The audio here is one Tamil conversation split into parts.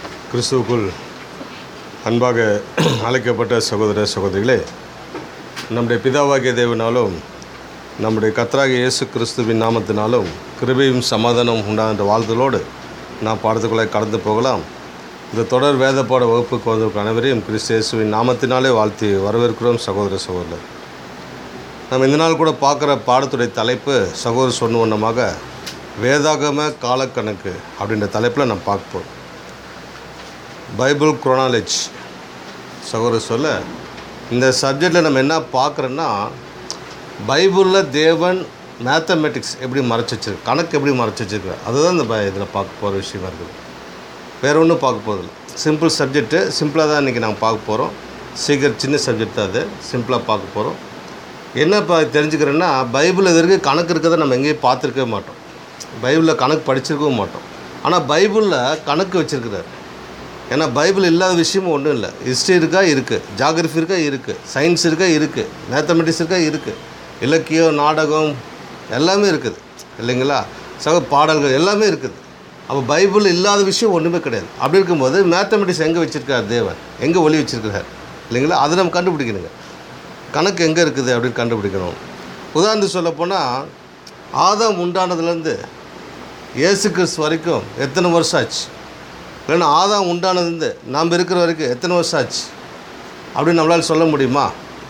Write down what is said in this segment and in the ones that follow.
கிறிஸ்துவுக்குள் அன்பாக அழைக்கப்பட்ட சகோதர சகோதரிகளே நம்முடைய பிதாவாகிய தேவனாலும் நம்முடைய கத்தராகிய இயேசு கிறிஸ்துவின் நாமத்தினாலும் கிருபையும் சமாதானம் உண்டான வாழ்த்துகளோடு நாம் பாடத்துக்குள்ளே கடந்து போகலாம் இந்த தொடர் வேத பாட வகுப்புக்கு வந்த அனைவரையும் கிறிஸ்து இயேசுவின் நாமத்தினாலே வாழ்த்தி வரவேற்கிறோம் சகோதர சகோதரர் நம்ம இந்த நாள் கூட பார்க்குற பாடத்துடைய தலைப்பு சகோதரர் சொன்ன வண்ணமாக வேதாகம காலக்கணக்கு அப்படின்ற தலைப்பில் நம்ம பார்க்க போகிறோம் பைபிள் குரோனாலஜி சகோதரர் சொல்ல இந்த சப்ஜெக்டில் நம்ம என்ன பார்க்குறோன்னா பைபிளில் தேவன் மேத்தமெட்டிக்ஸ் எப்படி மறைச்சி வச்சிருக்கு கணக்கு எப்படி மறைச்சி வச்சிருக்காரு அதுதான் இந்த ப இதில் பார்க்க போகிற விஷயமா இருக்குது வேறு ஒன்றும் பார்க்க போகிறதில்ல சிம்பிள் சப்ஜெக்ட்டு சிம்பிளாக தான் இன்றைக்கி நாங்கள் பார்க்க போகிறோம் சீக்கிரம் சின்ன சப்ஜெக்ட் தான் அது சிம்பிளாக பார்க்க போகிறோம் என்ன இப்போ தெரிஞ்சுக்கிறேன்னா பைபிள் இது வரைக்கும் கணக்கு இருக்கிறத நம்ம எங்கேயும் பார்த்துருக்கவே மாட்டோம் பைபிளில் கணக்கு படிச்சிருக்கவும் மாட்டோம் ஆனால் பைபிளில் கணக்கு வச்சுருக்கிறார் ஏன்னா பைபிள் இல்லாத விஷயமும் ஒன்றும் இல்லை ஹிஸ்ட்ரி இருக்கா இருக்குது ஜாகிரஃபி இருக்கா இருக்குது சயின்ஸ் இருக்கா இருக்குது மேத்தமெட்டிக்ஸ் இருக்கா இருக்குது இலக்கியம் நாடகம் எல்லாமே இருக்குது இல்லைங்களா சக பாடல்கள் எல்லாமே இருக்குது அப்போ பைபிள் இல்லாத விஷயம் ஒன்றுமே கிடையாது அப்படி இருக்கும்போது மேத்தமெட்டிக்ஸ் எங்கே வச்சுருக்கார் தேவன் எங்கே ஒளி வச்சுருக்கிறார் இல்லைங்களா அதை நம்ம கண்டுபிடிக்கணுங்க கணக்கு எங்கே இருக்குது அப்படின்னு கண்டுபிடிக்கணும் உதாரணத்துக்கு சொல்லப்போனால் ஆதாம் உண்டானதுலேருந்து இயேசு கிறிஸ்து வரைக்கும் எத்தனை வருஷம் ஆச்சு இல்லைன்னா ஆதாம் உண்டானதுலேருந்து நாம் இருக்கிற வரைக்கும் எத்தனை வருஷம் ஆச்சு அப்படின்னு நம்மளால் சொல்ல முடியுமா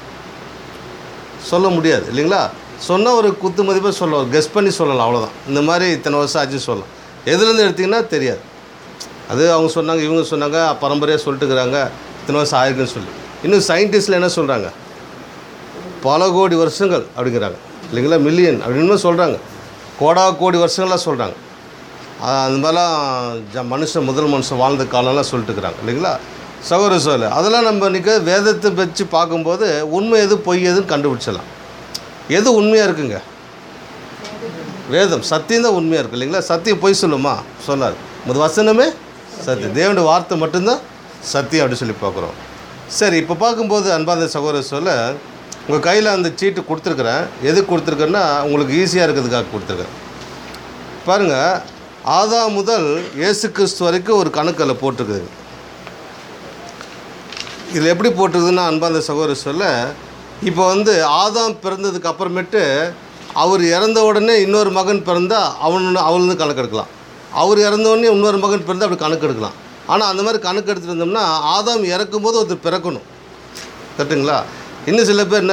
சொல்ல முடியாது இல்லைங்களா சொன்னால் ஒரு குத்து மதிப்பாக சொல்லலாம் கெஸ் பண்ணி சொல்லலாம் அவ்வளோதான் இந்த மாதிரி இத்தனை வருஷம் ஆச்சு சொல்லலாம் எதுலேருந்து எடுத்திங்கன்னா தெரியாது அது அவங்க சொன்னாங்க இவங்க சொன்னாங்க பரம்பரையாக சொல்லிட்டுக்கிறாங்க இத்தனை வருஷம் ஆயிருக்குன்னு சொல்லி இன்னும் சயின்டிஸ்டில் என்ன சொல்கிறாங்க பல கோடி வருஷங்கள் அப்படிங்கிறாங்க இல்லைங்களா மில்லியன் அப்படின்னு சொல்கிறாங்க கோடா கோடி வருஷங்களாக சொல்கிறாங்க அந்த மாதிரிலாம் ஜ மனுஷன் முதல் மனுஷன் வாழ்ந்த காலம்லாம் சொல்லிட்டுக்கிறாங்க இல்லைங்களா சகோதர சோழ அதெல்லாம் நம்ம இன்றைக்கி வேதத்தை வச்சு பார்க்கும்போது உண்மை எது பொய் எதுன்னு கண்டுபிடிச்சலாம் எது உண்மையாக இருக்குங்க வேதம் சத்தியம் தான் உண்மையாக இருக்குது இல்லைங்களா சத்தியம் பொய் சொல்லுமா சொல்லாது முது வசனமே சத்தியம் தேவனுடைய வார்த்தை மட்டும்தான் சத்தியம் அப்படின்னு சொல்லி பார்க்குறோம் சரி இப்போ பார்க்கும்போது அன்பார்ந்த சகோதர சொல்ல உங்கள் கையில் அந்த சீட்டு கொடுத்துருக்குறேன் எதுக்கு கொடுத்துருக்கேன்னா உங்களுக்கு ஈஸியாக இருக்கிறதுக்காக கொடுத்துருக்கேன் பாருங்கள் ஆதா முதல் இயேசு கிறிஸ்து வரைக்கும் ஒரு கணக்கு அதில் போட்டிருக்குது இதில் எப்படி போட்டிருக்குதுன்னா அன்பார்ந்த சகோதர சொல்ல இப்போ வந்து ஆதாம் பிறந்ததுக்கு அப்புறமேட்டு அவர் இறந்த உடனே இன்னொரு மகன் பிறந்தா அவன் அவளுந்து கணக்கு எடுக்கலாம் அவர் இறந்த உடனே இன்னொரு மகன் பிறந்தா அப்படி கணக்கு எடுக்கலாம் ஆனால் அந்த மாதிரி கணக்கு எடுத்துகிட்டு இருந்தோம்னா ஆதாம் இறக்கும்போது ஒருத்தர் பிறக்கணும் கரெக்டுங்களா இன்னும் சில பேர் என்ன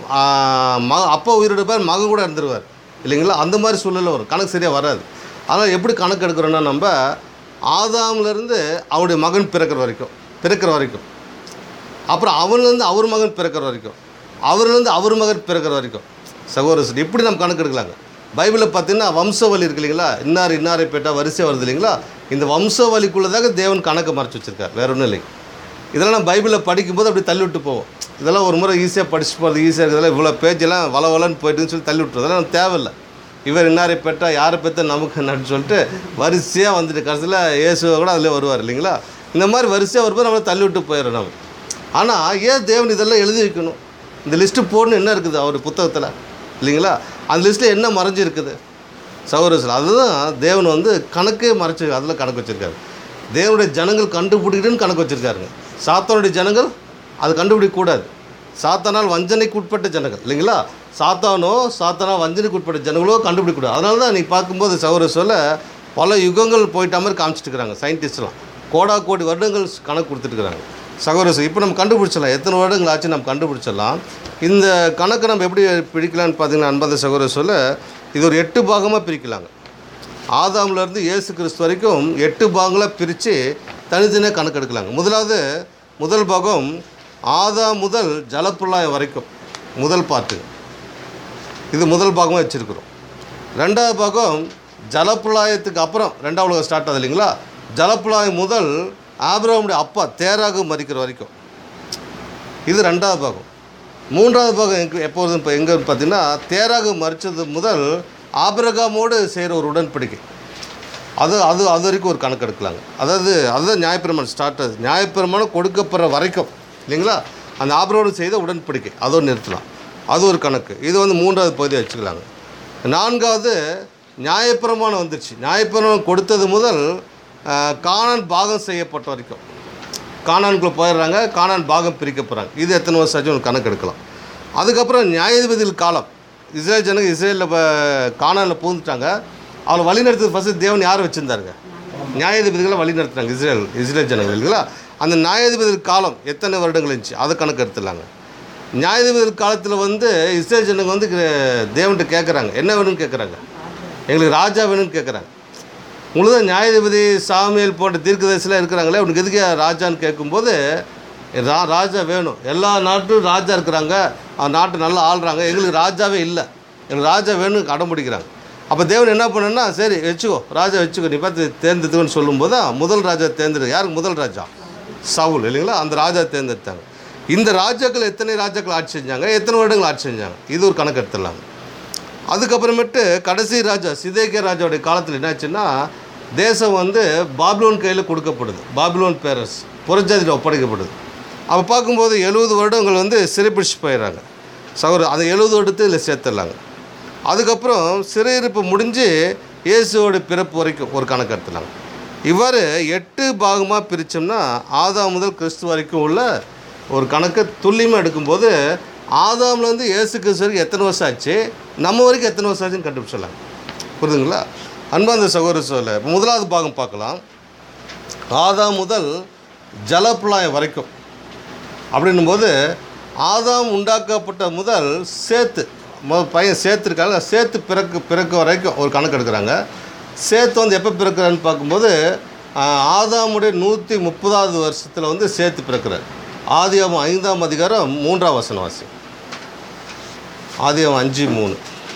மக அப்பா உயிரோட பேர் மகன் கூட இருந்துருவார் இல்லைங்களா அந்த மாதிரி சூழ்நிலை வரும் கணக்கு சரியாக வராது அதனால் எப்படி கணக்கு எடுக்கிறோன்னா நம்ம ஆதாம்லேருந்து அவருடைய மகன் பிறக்கிற வரைக்கும் பிறக்கிற வரைக்கும் அப்புறம் அவன்லேருந்து அவர் மகன் பிறக்கிற வரைக்கும் அவர்லேருந்து அவர் மகன் பிறக்கிற வரைக்கும் சகோதரர் இப்படி நம்ம கணக்கு எடுக்கலாங்க பைபிளில் பார்த்தீங்கன்னா வம்சவழி இருக்கு இல்லைங்களா இன்னார் இன்னாரை பேட்டா வரிசை வருது இல்லைங்களா இந்த வம்சவழிக்குள்ளதாக தேவன் கணக்கை மறைச்சி வச்சுருக்கார் வேற ஒன்றும் இல்லைங்க இதெல்லாம் நம்ம பைபிளில் படிக்கும்போது அப்படி தள்ளி விட்டு போவோம் இதெல்லாம் ஒரு முறை ஈஸியாக படிச்சு போகிறது ஈஸியாக இருக்கிறதெல்லாம் இவ்வளோ பேஜெல்லாம் வள வளன்னு போயிட்டுன்னு சொல்லி தள்ளி விட்டுறது அதெல்லாம் தேவையில்லை இவர் இன்னாரை பெற்றா யாரை பெற்ற நமக்கு என்னன்னு சொல்லிட்டு வரிசையாக வந்துட்டு கடைசியில் இயேசுவை கூட அதில் வருவார் இல்லைங்களா இந்த மாதிரி வரிசையாக வரும்போது நம்மளை தள்ளி விட்டு போயிடும் நம்ம ஆனால் ஏன் தேவன் இதெல்லாம் எழுதி வைக்கணும் இந்த லிஸ்ட்டு போடணும் என்ன இருக்குது அவர் புத்தகத்தில் இல்லைங்களா அந்த லிஸ்ட்டில் என்ன மறைஞ்சி இருக்குது சௌரஸ்ல அதுதான் தேவன் வந்து கணக்கே மறைச்சி அதில் கணக்கு வச்சுருக்காரு தேவனுடைய ஜனங்கள் கண்டுபிடிக்கிட்டுன்னு கணக்கு வச்சுருக்காருங்க சாத்தானுடைய ஜனங்கள் அது கண்டுபிடிக்கக்கூடாது சாத்தானால் வஞ்சனைக்கு உட்பட்ட ஜனங்கள் இல்லைங்களா சாத்தானோ சாத்தானா வஞ்சனைக்கு உட்பட்ட ஜனங்களோ கண்டுபிடிக்கக்கூடாது அதனால தான் நீ பார்க்கும்போது சௌர சொல்ல பல யுகங்கள் போயிட்ட மாதிரி காமிச்சிட்டு இருக்கிறாங்க சயின்டிஸ்ட்லாம் கோடா கோடி வருடங்கள் கணக்கு கொடுத்துட்டுருக்குறாங்க சகோதரர் இப்போ நம்ம கண்டுபிடிச்சிடலாம் எத்தனை வருடங்கள் ஆச்சு நம்ம கண்டுபிடிச்சிடலாம் இந்த கணக்கை நம்ம எப்படி பிரிக்கலாம்னு பார்த்தீங்கன்னா அன்பத சகோதரர் சொல்ல இது ஒரு எட்டு பாகமாக பிரிக்கலாங்க ஆதாம்லேருந்து இயேசு கிறிஸ்து வரைக்கும் எட்டு பாகங்களாக பிரித்து தனித்தனியாக கணக்கு எடுக்கலாங்க முதலாவது முதல் பாகம் ஆதாம் முதல் ஜலப்பிரளாயம் வரைக்கும் முதல் பாட்டு இது முதல் பாகமாக வச்சுருக்குறோம் ரெண்டாவது பாகம் ஜலப்பிரளாயத்துக்கு அப்புறம் ரெண்டாவது உலகம் ஸ்டார்ட் ஆகுது இல்லைங்களா ஜலப்பிரளாயம் முதல் ஆபிரகாமுடைய அப்பா தேராக மறிக்கிற வரைக்கும் இது ரெண்டாவது பாகம் மூன்றாவது பாகம் எங்கே எப்போ வருதுன்னு இப்போ எங்கே பார்த்தீங்கன்னா தேராக மறித்தது முதல் ஆபிரகாமோடு செய்கிற ஒரு உடன்படிக்கை அது அது அது வரைக்கும் ஒரு கணக்கு எடுக்கலாங்க அதாவது அதுதான் நியாயப்பிரமாணம் ஸ்டார்ட் ஆகுது நியாயப்பிரமாணம் கொடுக்கப்படுற வரைக்கும் இல்லைங்களா அந்த ஆபரோடு செய்த உடன்படிக்கை அதோடு நிறுத்தலாம் அது ஒரு கணக்கு இது வந்து மூன்றாவது பகுதியை வச்சுக்கலாங்க நான்காவது நியாயப்பிரமாணம் வந்துருச்சு நியாயப்பிரமாணம் கொடுத்தது முதல் ஆஹ், கானான் பாகம் செய்யப்பட்ட வரைக்கும் கானானுக்குள்ளே போயிடுறாங்க கானான் பாகம் பிரிக்க போகிறாங்க இது எத்தனை வருஷம் ஆச்சு ஒரு கணக்கு எடுக்கலாம் அதுக்கப்புறம் நியாயாதிபதிகள் காலம் இஸ்ரேல் ஜனங்க இஸ்ரேலில் கானானில் பூந்துட்டாங்க அவளை வழிநடத்துறது ஃபஸ்ட்டு தேவன் யார் வச்சுருந்தாருங்க நியாயாதிபதிகளை வழி நடத்துனாங்க இஸ்ரேல் இஸ்ரேல் ஜனங்கள் இல்லைங்களா அந்த நியாயாதிபதிகள் காலம் எத்தனை வருடங்கள் இருந்துச்சு அதை கணக்கு எடுத்துடலாங்க நியாயாதிபதிகள் காலத்தில் வந்து இஸ்ரேல் ஜனங்க வந்து க- தேவன்கிட்ட கேட்குறாங்க என்ன வேணும்னு கேட்குறாங்க எங்களுக்கு ராஜா வேணும்னு கேட்குறாங்க உங்களுக்கு தான் நியாயாதிபதி சாமியல் போன்ற தீர்க்கதரிசிலாம் இருக்கிறாங்களே உனக்கு எதுக்கு ராஜான்னு கேட்கும்போது ரா ராஜா வேணும் எல்லா நாட்டும் ராஜா இருக்கிறாங்க அந்த நாட்டை நல்லா ஆள்றாங்க எங்களுக்கு ராஜாவே இல்லை எங்களுக்கு ராஜா வேணும்னு அடம் பிடிக்கிறாங்க அப்போ தேவன் என்ன பண்ணனா சரி வச்சுக்கோ ராஜா வச்சுக்கோ நீ பார்த்து தேர்ந்தெடுத்துக்கன்னு சொல்லும்போது தான் முதல் ராஜா தேர்ந்தெடு யாருக்கு முதல் ராஜா சவுல் இல்லைங்களா அந்த ராஜா தேர்ந்தெடுத்தாங்க இந்த ராஜாக்கள் எத்தனை ராஜாக்கள் ஆட்சி செஞ்சாங்க எத்தனை வருடங்கள் ஆட்சி செஞ்சாங்க இது ஒரு கணக்கு எடுத்துடலாங்க அதுக்கப்புறமேட்டு கடைசி ராஜா சிதேக்கிய ராஜாவுடைய காலத்தில் என்னாச்சுன்னா தேசம் வந்து பாபிலோன் கையில் கொடுக்கப்படுது பாபிலோன் பேரஸ் புறஜாதியில் ஒப்படைக்கப்படுது அப்போ பார்க்கும்போது எழுபது வருடங்கள் வந்து சிறைப்பிடிச்சு போயிடுறாங்க சகோதர அந்த எழுபது வருடத்தை இதில் சேர்த்துடலாங்க அதுக்கப்புறம் சிறையிருப்பு முடிஞ்சு இயேசுவோட பிறப்பு வரைக்கும் ஒரு கணக்கு எடுத்துலாங்க இவ்வாறு எட்டு பாகமாக பிரித்தோம்னா ஆதாம் முதல் கிறிஸ்து வரைக்கும் உள்ள ஒரு கணக்கை துல்லியமாக எடுக்கும்போது ஆதாம்லேருந்து இயேசு கிறிஸ்து வரைக்கும் எத்தனை வருஷம் ஆச்சு நம்ம வரைக்கும் எத்தனை வருஷம் ஆச்சுன்னு கண்டுபிடிச்சிடலாம் புரியுதுங்களா அன்பாந்த சகோதர சொல்ல இப்போ முதலாவது பாகம் பார்க்கலாம் ஆதாம் முதல் ஜலப்புலாயம் வரைக்கும் அப்படின்னும்போது ஆதாம் உண்டாக்கப்பட்ட முதல் சேத்து மொ பையன் சேர்த்துருக்காங்க சேத்து பிறக்கு பிறக்க வரைக்கும் ஒரு கணக்கு எடுக்கிறாங்க சேத்து வந்து எப்போ பிறக்கிறான்னு பார்க்கும்போது ஆஹ், ஆதாமுடைய நூற்றி முப்பதாவது வருஷத்தில் வந்து சேத்து பிறக்கிறார் ஆதியாகம் ஐந்தாம் அதிகாரம் மூன்றாம் வசனம் வாசி ஆதியாகம் அஞ்சு மூணு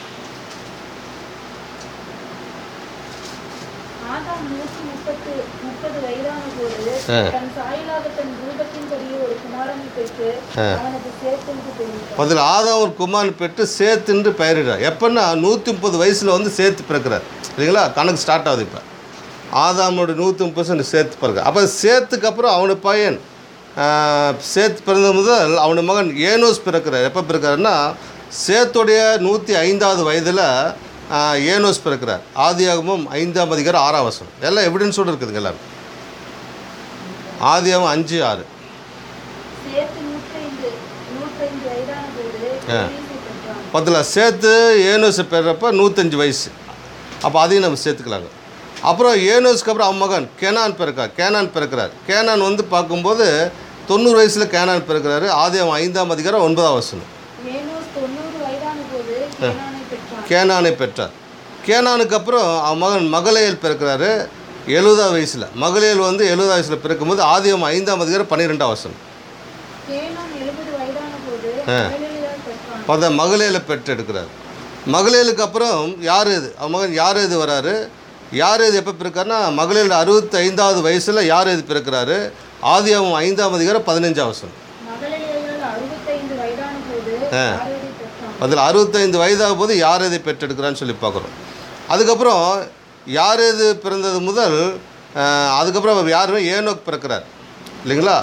ஆதாம் நூற்றி முப்பத்து முப்பது வயதான போது ஆ. தன் சாயலாக தன் ரூபத்தின்படியே ஒரு குமாரனை பெற்று ஆ. அவனது சேர்த்தென்று தெரிவித்தார் அதில் ஆதாம் ஒரு குமாரன் பெற்று சேத்துன்று பெயரிடுறார் எப்போன்னா நூற்றி முப்பது வயசில் வந்து சேர்த்து பிறக்கிறார் இல்லைங்களா கணக்கு ஸ்டார்ட் ஆகுது இப்போ ஆதாமோட நூற்றி முப்பது சேர்த்து பிறகு அப்போ சேத்துக்கு அப்புறம் அவனுடைய பையன் ஆஹ், சேத்து பிறந்த முதல் அவனுடைய மகன் ஏனோஸ் பிறக்கிறார் எப்போ பிறக்கிறாருன்னா சேத்துடைய நூற்றி ஐந்தாவது வயதில் ஏனோஸ் பிறக்கிறார் ஆதியாகமும் ஐந்தாம் அதிகாரம் ஆறாம் வசனம் எல்லாம் எவிடன்ஸோடு இருக்குதுங்க எல்லாரும் ஆதியாகம் அஞ்சு ஆறு சேர்த்து நூற்றைந்து நூற்றைந்து வயதான போது ஆ. பெரியசை பெற்றான் பத்தில் சேர்த்து ஏனோஸ் பெறப்ப நூற்றஞ்சு வயசு அப்போ அதையும் நம்ம சேர்த்துக்கலாங்க அப்புறம் ஏனோஸ்க்கு அப்புறம் அவன் மகன் கேனான் பிறக்கார் கேனான் பிறக்கிறார் கேனான் வந்து பார்க்கும்போது தொண்ணூறு வயசில் கேனான் பிறக்கிறாரு ஆதி அவன் ஐந்தாம் அதிகாரம் ஒன்பதாம் வசனம் ஏனோஸ் தொண்ணூறு வயதான போது கேனானை பெற்றான் கேனானை பெற்றார் கேனானுக்கு அப்புறம் அவன் மகன் மகளேல் பிறக்கிறாரு எழுபதாவது வயசில் மகளேல் வந்து எழுபதாவது வயசில் பிறக்கும்போது ஆதியம் ஐந்தாம் அதிகாரம் பன்னிரெண்டாம் வசனம் கேனான் எழுபது வயதான போது ஆ. மகளேலியால் பெற்றான் பத மகளேல பெற்றெடுக்கிறார் மகளேலுக்கு அப்புறம் யார் இது அவன் மகன் யார் இது வராரு யார் இது எப்போ பிறக்காருன்னா மகளேல அறுபத்தி ஐந்தாவது வயசில் யார் இது பிறக்கிறாரு ஆதி அவன் ஐந்தாம் அதிகாரம் பதினஞ்சாம் வசனம் மகளேலியால் அறுபத்தைந்து வயதான போது ஆ. ஆரோதை பெற்றான் அதில் அறுபத்தைந்து வயதாகும் போது யார் இதை பெற்றெடுக்கிறான்னு சொல்லி பார்க்குறோம் அதுக்கப்புறம் யார் இது பிறந்தது முதல் ஆஹ், அதுக்கப்புறம் அவர் யாருமே ஏனோக் பிறக்கிறார் இல்லைங்களா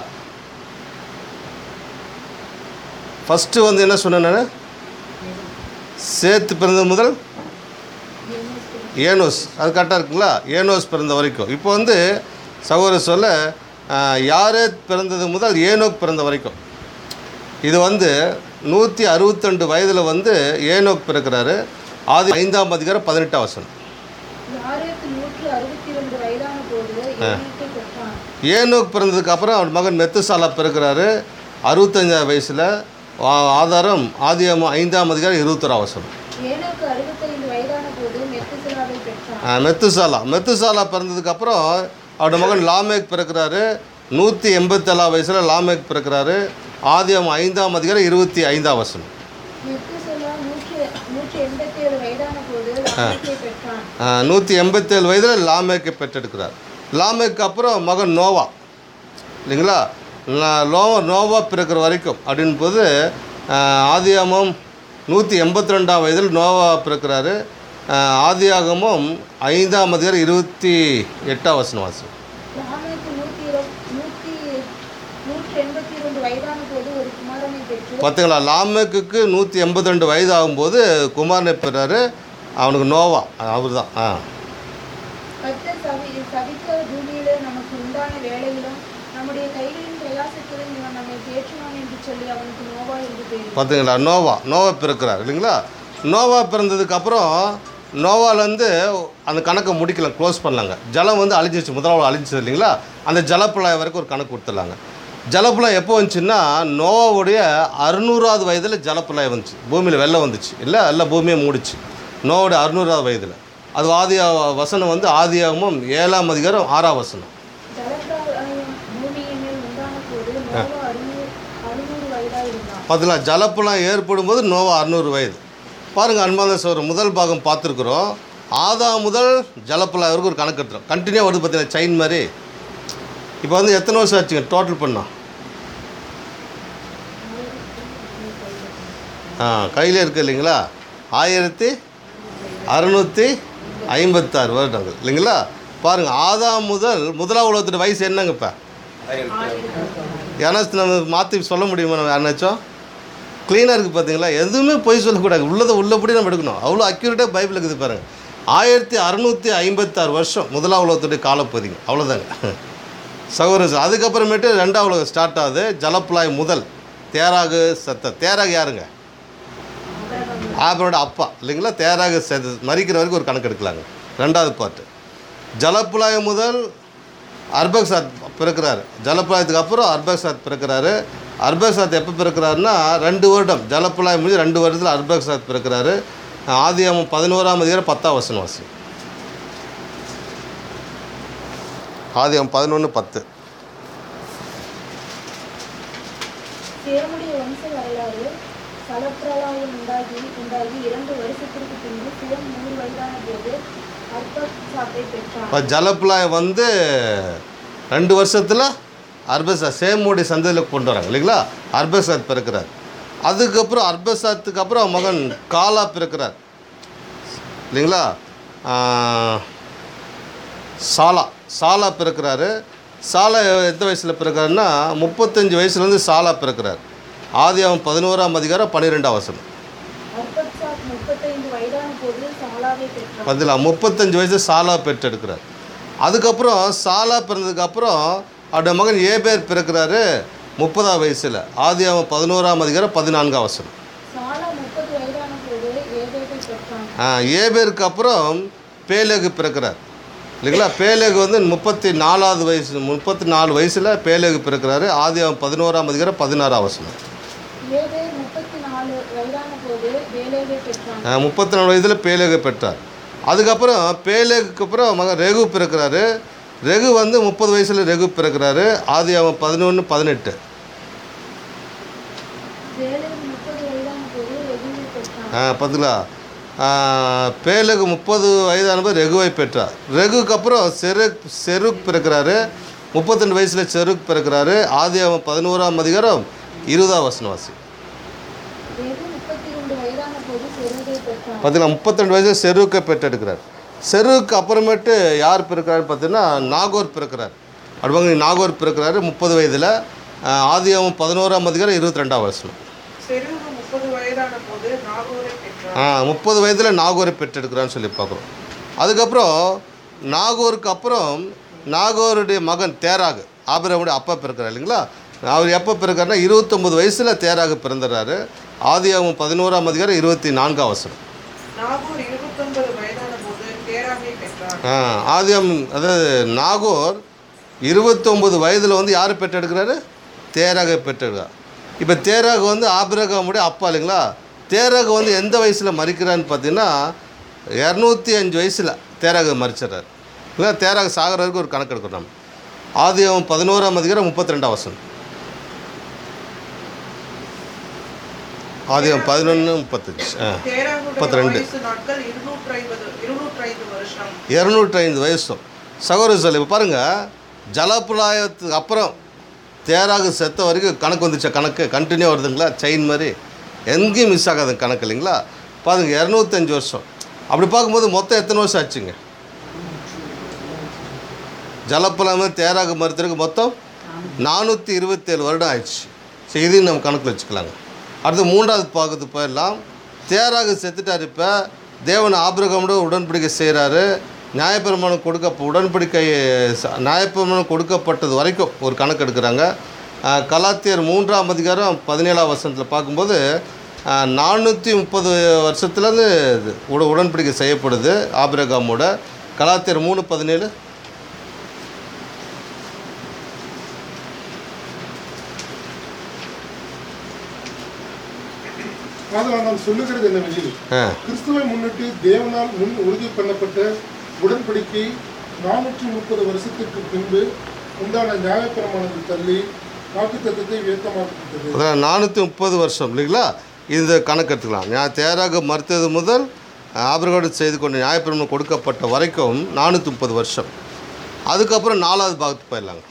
ஃபஸ்ட்டு வந்து என்ன சொன்னேன் நான் சேர்த்து பிறந்தது முதல் ஏனோஸ் அது கரெக்டாக இருக்குங்களா ஏனோஸ் பிறந்த வரைக்கும் இப்போ வந்து சகோதரர் சொல்ல யாரே பிறந்தது முதல் ஏனோக் பிறந்த வரைக்கும் இது வந்து நூற்றி அறுபத்தெண்டு வயதில் வந்து ஏனோக் பிறக்கிறாரு ஆதி ஐந்தாம் அதிகாரம் பதினெட்டாம் வசனம் யாரேத்து நூற்று அறுபத்தி ரெண்டு வயதான போது ஏனோக்கை பெற்றான் ஏனோக் பிறந்ததுக்கு அப்புறம் அவர் மகன் மெத்துசாலா பிறக்கிறாரு அறுபத்தஞ்சாம் வயசில் ஆதாரம் ஆதியாம ஐந்தாம் அதிகாரம் இருபத்தொராம் வசனம் ஏனோக்கு அறுபத்தைந்து வயதான போது மெத்துசலாவை பெற்றான் ஆ, மெத்துசாலா மெத்துசாலா பிறந்ததுக்கு அப்புறம் அவரோட மகன் லாமேக் பிறக்கிறாரு நூற்றி எண்பத்தேழாம் வயசில் லாமேக் பிறக்கிறாரு ஆதியம் ஐந்தாம் அதிகாரம் இருபத்தி ஐந்தாம் வசனம் மெத்துசலா நூற்று நூற்றி எண்பத்தி ஏழு வயதான போது லாமேக்கை பெற்றான் நூற்றி எண்பத்தேழு வயதில் லாமேக்கை பெற்றெடுக்கிறார் லாமேக்கு அப்புறம் மகன் நோவா இல்லைங்களா லா- லோவா நோவா பிறக்கிற வரைக்கும் அப்படின் போது ஆதியாமம் நூற்றி எண்பத்தி ரெண்டாம் வயதில் நோவா பிறக்கிறாரு ஆஹ், ஆதியாகமும் ஐந்தாம் அதிகாரம் இருபத்தி எட்டாம் வசனம் வாசம் லாமேக்கு நூற்றி இரு நூற்றி நூற்றி எண்பத்தி இரண்டு வயதான போது ஒரு குமாரனை பெற்று பார்த்தீங்களா லாமேக்குக்கு நூற்றி எண்பத்தி ரெண்டு வயது ஆகும்போது குமாரனை பெறாரு அவனுக்கு நோவா அவர் தான் ஆ கர்த்தர் சவி சபித்த பூமியை உண்டான வேளையிலும் நம்முடைய கைகளின் பிரயாசத்திலும் இவன் நம்மை தேற்றுவான் என்று சொல்லி அவனுக்கு நோவா என்று பேர் பார்த்தீங்களா நோவா நோவா பிறக்கிறார் இல்லைங்களா நோவா பிறந்ததுக்கு அப்புறம் நோவாலேருந்து அந்த கணக்கை முடிக்கல க்ளோஸ் பண்ணலாங்க ஜலம் வந்து அழிஞ்சிச்சு முதலாவது அழிஞ்சிச்சு இல்லைங்களா அந்த ஜலப்புலாய் வரைக்கும் ஒரு கணக்கு கொடுத்துடலாங்க ஜலப்புலாய் எப்போ வந்துச்சுன்னா நோவாவுடைய அறுநூறாவது வயதில் ஜலப்புலாய் வந்துச்சு பூமியில் வெள்ளம் வந்துச்சு இல்லை எல்லாம் பூமியை மூடிச்சு நோவோடைய அறுநூறாவது வயதில் அது ஆதி வசனம் வந்து ஆதியாகமும் ஏழாம் அதிகாரம் ஆறாம் வசனம் ஜலப்பிரளயம் பூமியின் மேல் உண்டான போது நோவா அறுநூறு அறுநூறு வயதாக இருந்தான் பார்த்தீங்களா ஜலப்புலாம் ஏற்படும் போது நோவா அறுநூறு வயது பாருங்கள் அன்பான சோர் முதல் பாகம் பார்த்துருக்குறோம் ஆதா முதல் ஜலப்புலா வரைக்கும் ஒரு கணக்கு எடுத்துரும் கண்டினியூ வருது பார்த்தீங்களா செயின் மாதிரி இப்போ வந்து எத்தனை வருஷம் ஆச்சுங்க டோட்டல் பண்ணோம் ஆ கையில் இருக்கு இல்லைங்களா ஆயிரத்தி அறநூற்றி ஐம்பத்தாறு வருடங்கள் இல்லைங்களா பாருங்கள் ஆதா முதல் முதலாம் உலகத்துடைய வயசு என்னங்க இப்போ யாராச்சும் நம்ம மாற்றி சொல்ல முடியுமா நம்ம யாருனாச்சும் க்ளீனாக இருக்குது பார்த்தீங்களா எதுவுமே பொய் சொல்லக்கூடாது உள்ளதை உள்ளபடி நம்ம எடுக்கணும் அவ்வளோ அக்யூரேட்டாக பைபிள் இருக்குது பாருங்கள் ஆயிரத்தி அறநூற்றி ஐம்பத்தாறு வருஷம் முதலாம் உலகத்துடைய காலப்பகுதிங்க அவ்வளோதாங்க சகோதரர் அதுக்கப்புறமேட்டு ரெண்டாம் உலகம் ஸ்டார்ட் ஆகுது ஜலப்புலாய் முதல் தேராகு சத்த தேராகு யாருங்க ஆபரோட அப்பா இல்லைங்களா தேராகு செத்து மறிக்கிற வரைக்கும் ஒரு கணக்கு எடுக்கலாங்க ரெண்டாவது பாட்டு ஜலப்புலாய் முதல் அர்பக்சாத் பிறக்கிறாரு ஜலப்புலாயத்துக்கு அப்புறம் அர்பக்சாத் பிறக்கிறாரு அர்பக்சாத் எப்போ பிறக்கிறாருன்னா ரெண்டு வருடம் ஜலப்புலாய் முடிஞ்சு ரெண்டு வருடத்தில் அர்பக்சாத் பிறக்கிறாரு ஆதியாமம் பதினோராம் அதிகாரம் பத்தாம் வசனம் வாசி ஆதியாமம் பதினொன்று பத்து சேமுடைய வம்ச வரலாறு சலப்பிரளாயம் உண்டாகி உண்டாகி இரண்டு வருஷத்திற்கு பின்பு சிவன் நூறு வயதான போது அர்ப்பசாத்தை பெற்றான் இப்போ ஜலப்புலாய் வந்து ரெண்டு வருஷத்தில் அர்பசாத் சேமுடைய சந்ததியில் கொண்டு வராங்க இல்லைங்களா அர்பசாத் பிறக்கிறார் அதுக்கப்புறம் அர்பசாத்துக்கு அப்புறம் அவன் மகன் காலா பிறக்கிறார் இல்லைங்களா ஆஹ், சாலா சாலா பிறக்கிறாரு சாலா எந்த வயசில் பிறக்கிறாருன்னா முப்பத்தஞ்சு வயசுலேருந்து சாலா பிறக்கிறார் ஆதி அவன் பதினோராம் அதிகாரம் பன்னிரெண்டாம் வசனம் அர்ப்பசாத் முப்பத்தைந்து வயதான போது சாலாவை பெற்றான் பதிலா முப்பத்தஞ்சு வயசு சாலா பெற்றெடுக்கிறார் அதுக்கப்புறம் சாலா பிறந்ததுக்கப்புறம் அவருடைய மகன் ஏபேர் பிறக்கிறாரு முப்பதாம் வயசில் ஆதி அவன் பதினோராம் அதிகாரம் பதினான்காம் வசனம் சாலா முப்பது வயதான போது ஏதேதை பெற்றான் ஆ, ஏபேருக்கு அப்புறம் பேலேகு பிறக்கிறார் இல்லைங்களா பேலேகு வந்து முப்பத்தி நாலாவது வயசு முப்பத்தி நாலு வயசில் பேலேகு பிறக்கிறாரு ஆதி அவன் பதினோராம் அதிகாரம் பதினாறாம் வசனம் ஏதே முப்பத்தி நாலு வயதான போது வேலேவை பெற்றான் முப்பத்தி நாலு வயதில் பேலேகு பெற்றார் அதுக்கப்புறம் பேலேகுக்கு அப்புறம் மகன் ரெகு பிறக்கிறாரு ரெகு வந்து முப்பது வயசில் ரெகு பிறக்கிறாரு ஆதி அவன் பதினொன்று பதினெட்டு வேலை முப்பது வயதான போது ரெகுவை பெற்றான் பார்த்தீங்களா பேலுக்கு முப்பது வயதானவர் ரெகுவை பெற்றார் ரெகுக்கு அப்புறம் செருக் செருக் பிறக்கிறாரு முப்பத்தெண்டு வயசில் செருக் பிறக்கிறாரு ஆதி அவன் பதினோராம் அதிகாரம் இருபதாம் வசனவாசி ரெகு முப்பத்தி ரெண்டு வயதான போது செருகை பெற்றான் பார்த்தீங்களா முப்பத்தெண்டு வயசில் செருக்கை பெற்றெடுக்கிறார் செருவுக்கு அப்புறமேட்டு யார் பிறக்கிறாருன்னு பார்த்தீங்கன்னா நாகோர் பிறக்கிறார் அடுவாங்க நாகோர் பிறக்கிறாரு முப்பது வயதில் ஆதி அவன் பதினோராம் அதிகாரம் இருபத்தி ரெண்டாம் வசனம் செருகு முப்பது வயதான போது நாகூரை பெற்றார் ஆ முப்பது வயதில் நாகூரை பெற்றெடுக்கிறான்னு சொல்லி பார்க்குறோம் அதுக்கப்புறம் நாகூருக்கு அப்புறம் நாகூருடைய மகன் தேராகு ஆபிரமுடைய அப்பா பிறக்கிறார் இல்லைங்களா அவர் எப்போ பிறக்கிறாருன்னா இருபத்தொம்பது வயசில் தேராகு பிறந்துடுறாரு ஆதியாகவும் பதினோராம் அதிகாரம் இருபத்தி நான்காம் வசனம் நாகூர் இருபத்தொன்பது வயதான போது தேராகை பெற்றார் ஆ ஆதியம் அதாவது நாகூர் இருபத்தொம்பது வயதில் வந்து யார் பெற்றெடுக்கிறாரு தேராக பெற்றெடுக்கிறார் இப்போ தேராக வந்து ஆபிரகாமுடைய அப்பா இல்லைங்களா தேராக வந்து எந்த வயசில் மறிக்கிறான்னு பார்த்தீங்கன்னா இரநூத்தி அஞ்சு வயசில் தேராக மறிச்சிடுறாரு இல்லை தேராக சாகிறதுக்கு ஒரு கணக்கு எடுக்கிறோம் நம்ம ஆதியம் பதினோராம் அதிகாரம் முப்பத்தி ரெண்டாம் வசனம் ஆதியம் பதினொன்று முப்பத்தஞ்சு ஆ தேராகுடைய முப்பத்திரெண்டு. வயசு நாட்கள் இருநூற்றி ஐம்பது இருநூற்றி ஐந்து வருஷம் இரநூற்றி ஐந்து வயசும் சகோதர சொல் இப்போ பாருங்கள் ஜலப்புலாயத்துக்கு அப்புறம் தேராக செத்த வரைக்கும் கணக்கு வந்துச்சா கணக்கு கண்டினியூ வருதுங்களா செயின் மாதிரி எங்கேயும் மிஸ் ஆகாத கணக்கு இல்லைங்களா பாருங்க இரநூத்தஞ்சு வருஷம் அப்படி பார்க்கும்போது மொத்தம் எத்தனை வருஷம் ஆச்சுங்க ஜலப்புலாம தேராக மறுத்தருக்கு மொத்தம் நானூற்றி இருபத்தேழு வருடம் ஆயிடுச்சு சரி இதையும் நம்ம கணக்கில் வச்சுக்கலாங்க அடுத்து மூன்றாவது பாகத்து போயிடலாம் தேராக செத்துட்டார் இப்போ தேவன் ஆபிரகமோட உடன்படிக்கை செய்கிறாரு நியாயப்பிரமாணம் கொடுக்க உடன்படிக்கை ச- நியாயப்பிரமாணம் கொடுக்கப்பட்டது வரைக்கும் ஒரு கணக்கு எடுக்கிறாங்க அஹ், கலாத்தியர் மூன்றாம் அதிகாரம் பதினேழாம் வருஷத்தில் பார்க்கும்போது நானூற்றி முப்பது வருஷத்துலேருந்து இது உட உடன்படிக்கை செய்யப்படுது ஆபிரகாமோட கலாத்தியர் மூணு பதினேழு ஆதலால் நாம் சொல்லுகிறது என்னவெனில் ஆ கிறிஸ்துவை முன்னிட்டு தேவனால் முன் உறுதி பண்ணப்பட்ட உடன்படிக்கை நானூற்றி முப்பது வருஷத்திற்கு பின்பு உண்டான நியாயப்பிரமாணத்தை தள்ளி வாக்குத்தத்தத்தை வியத்தமாக்கப்பட்டது அதில் நானூற்றி முப்பது வருஷம் இல்லைங்களா இந்த கணக்கு எடுத்துக்கலாம் நான் தேராக மறுத்தது முதல் ஆபிரகாடு செய்து கொண்டு நியாயப்பிரமணம் கொடுக்கப்பட்ட வரைக்கும் நானூற்றி முப்பது வருஷம் அதுக்கப்புறம் நாலாவது பாகத்துக்கு போயிடலாங்க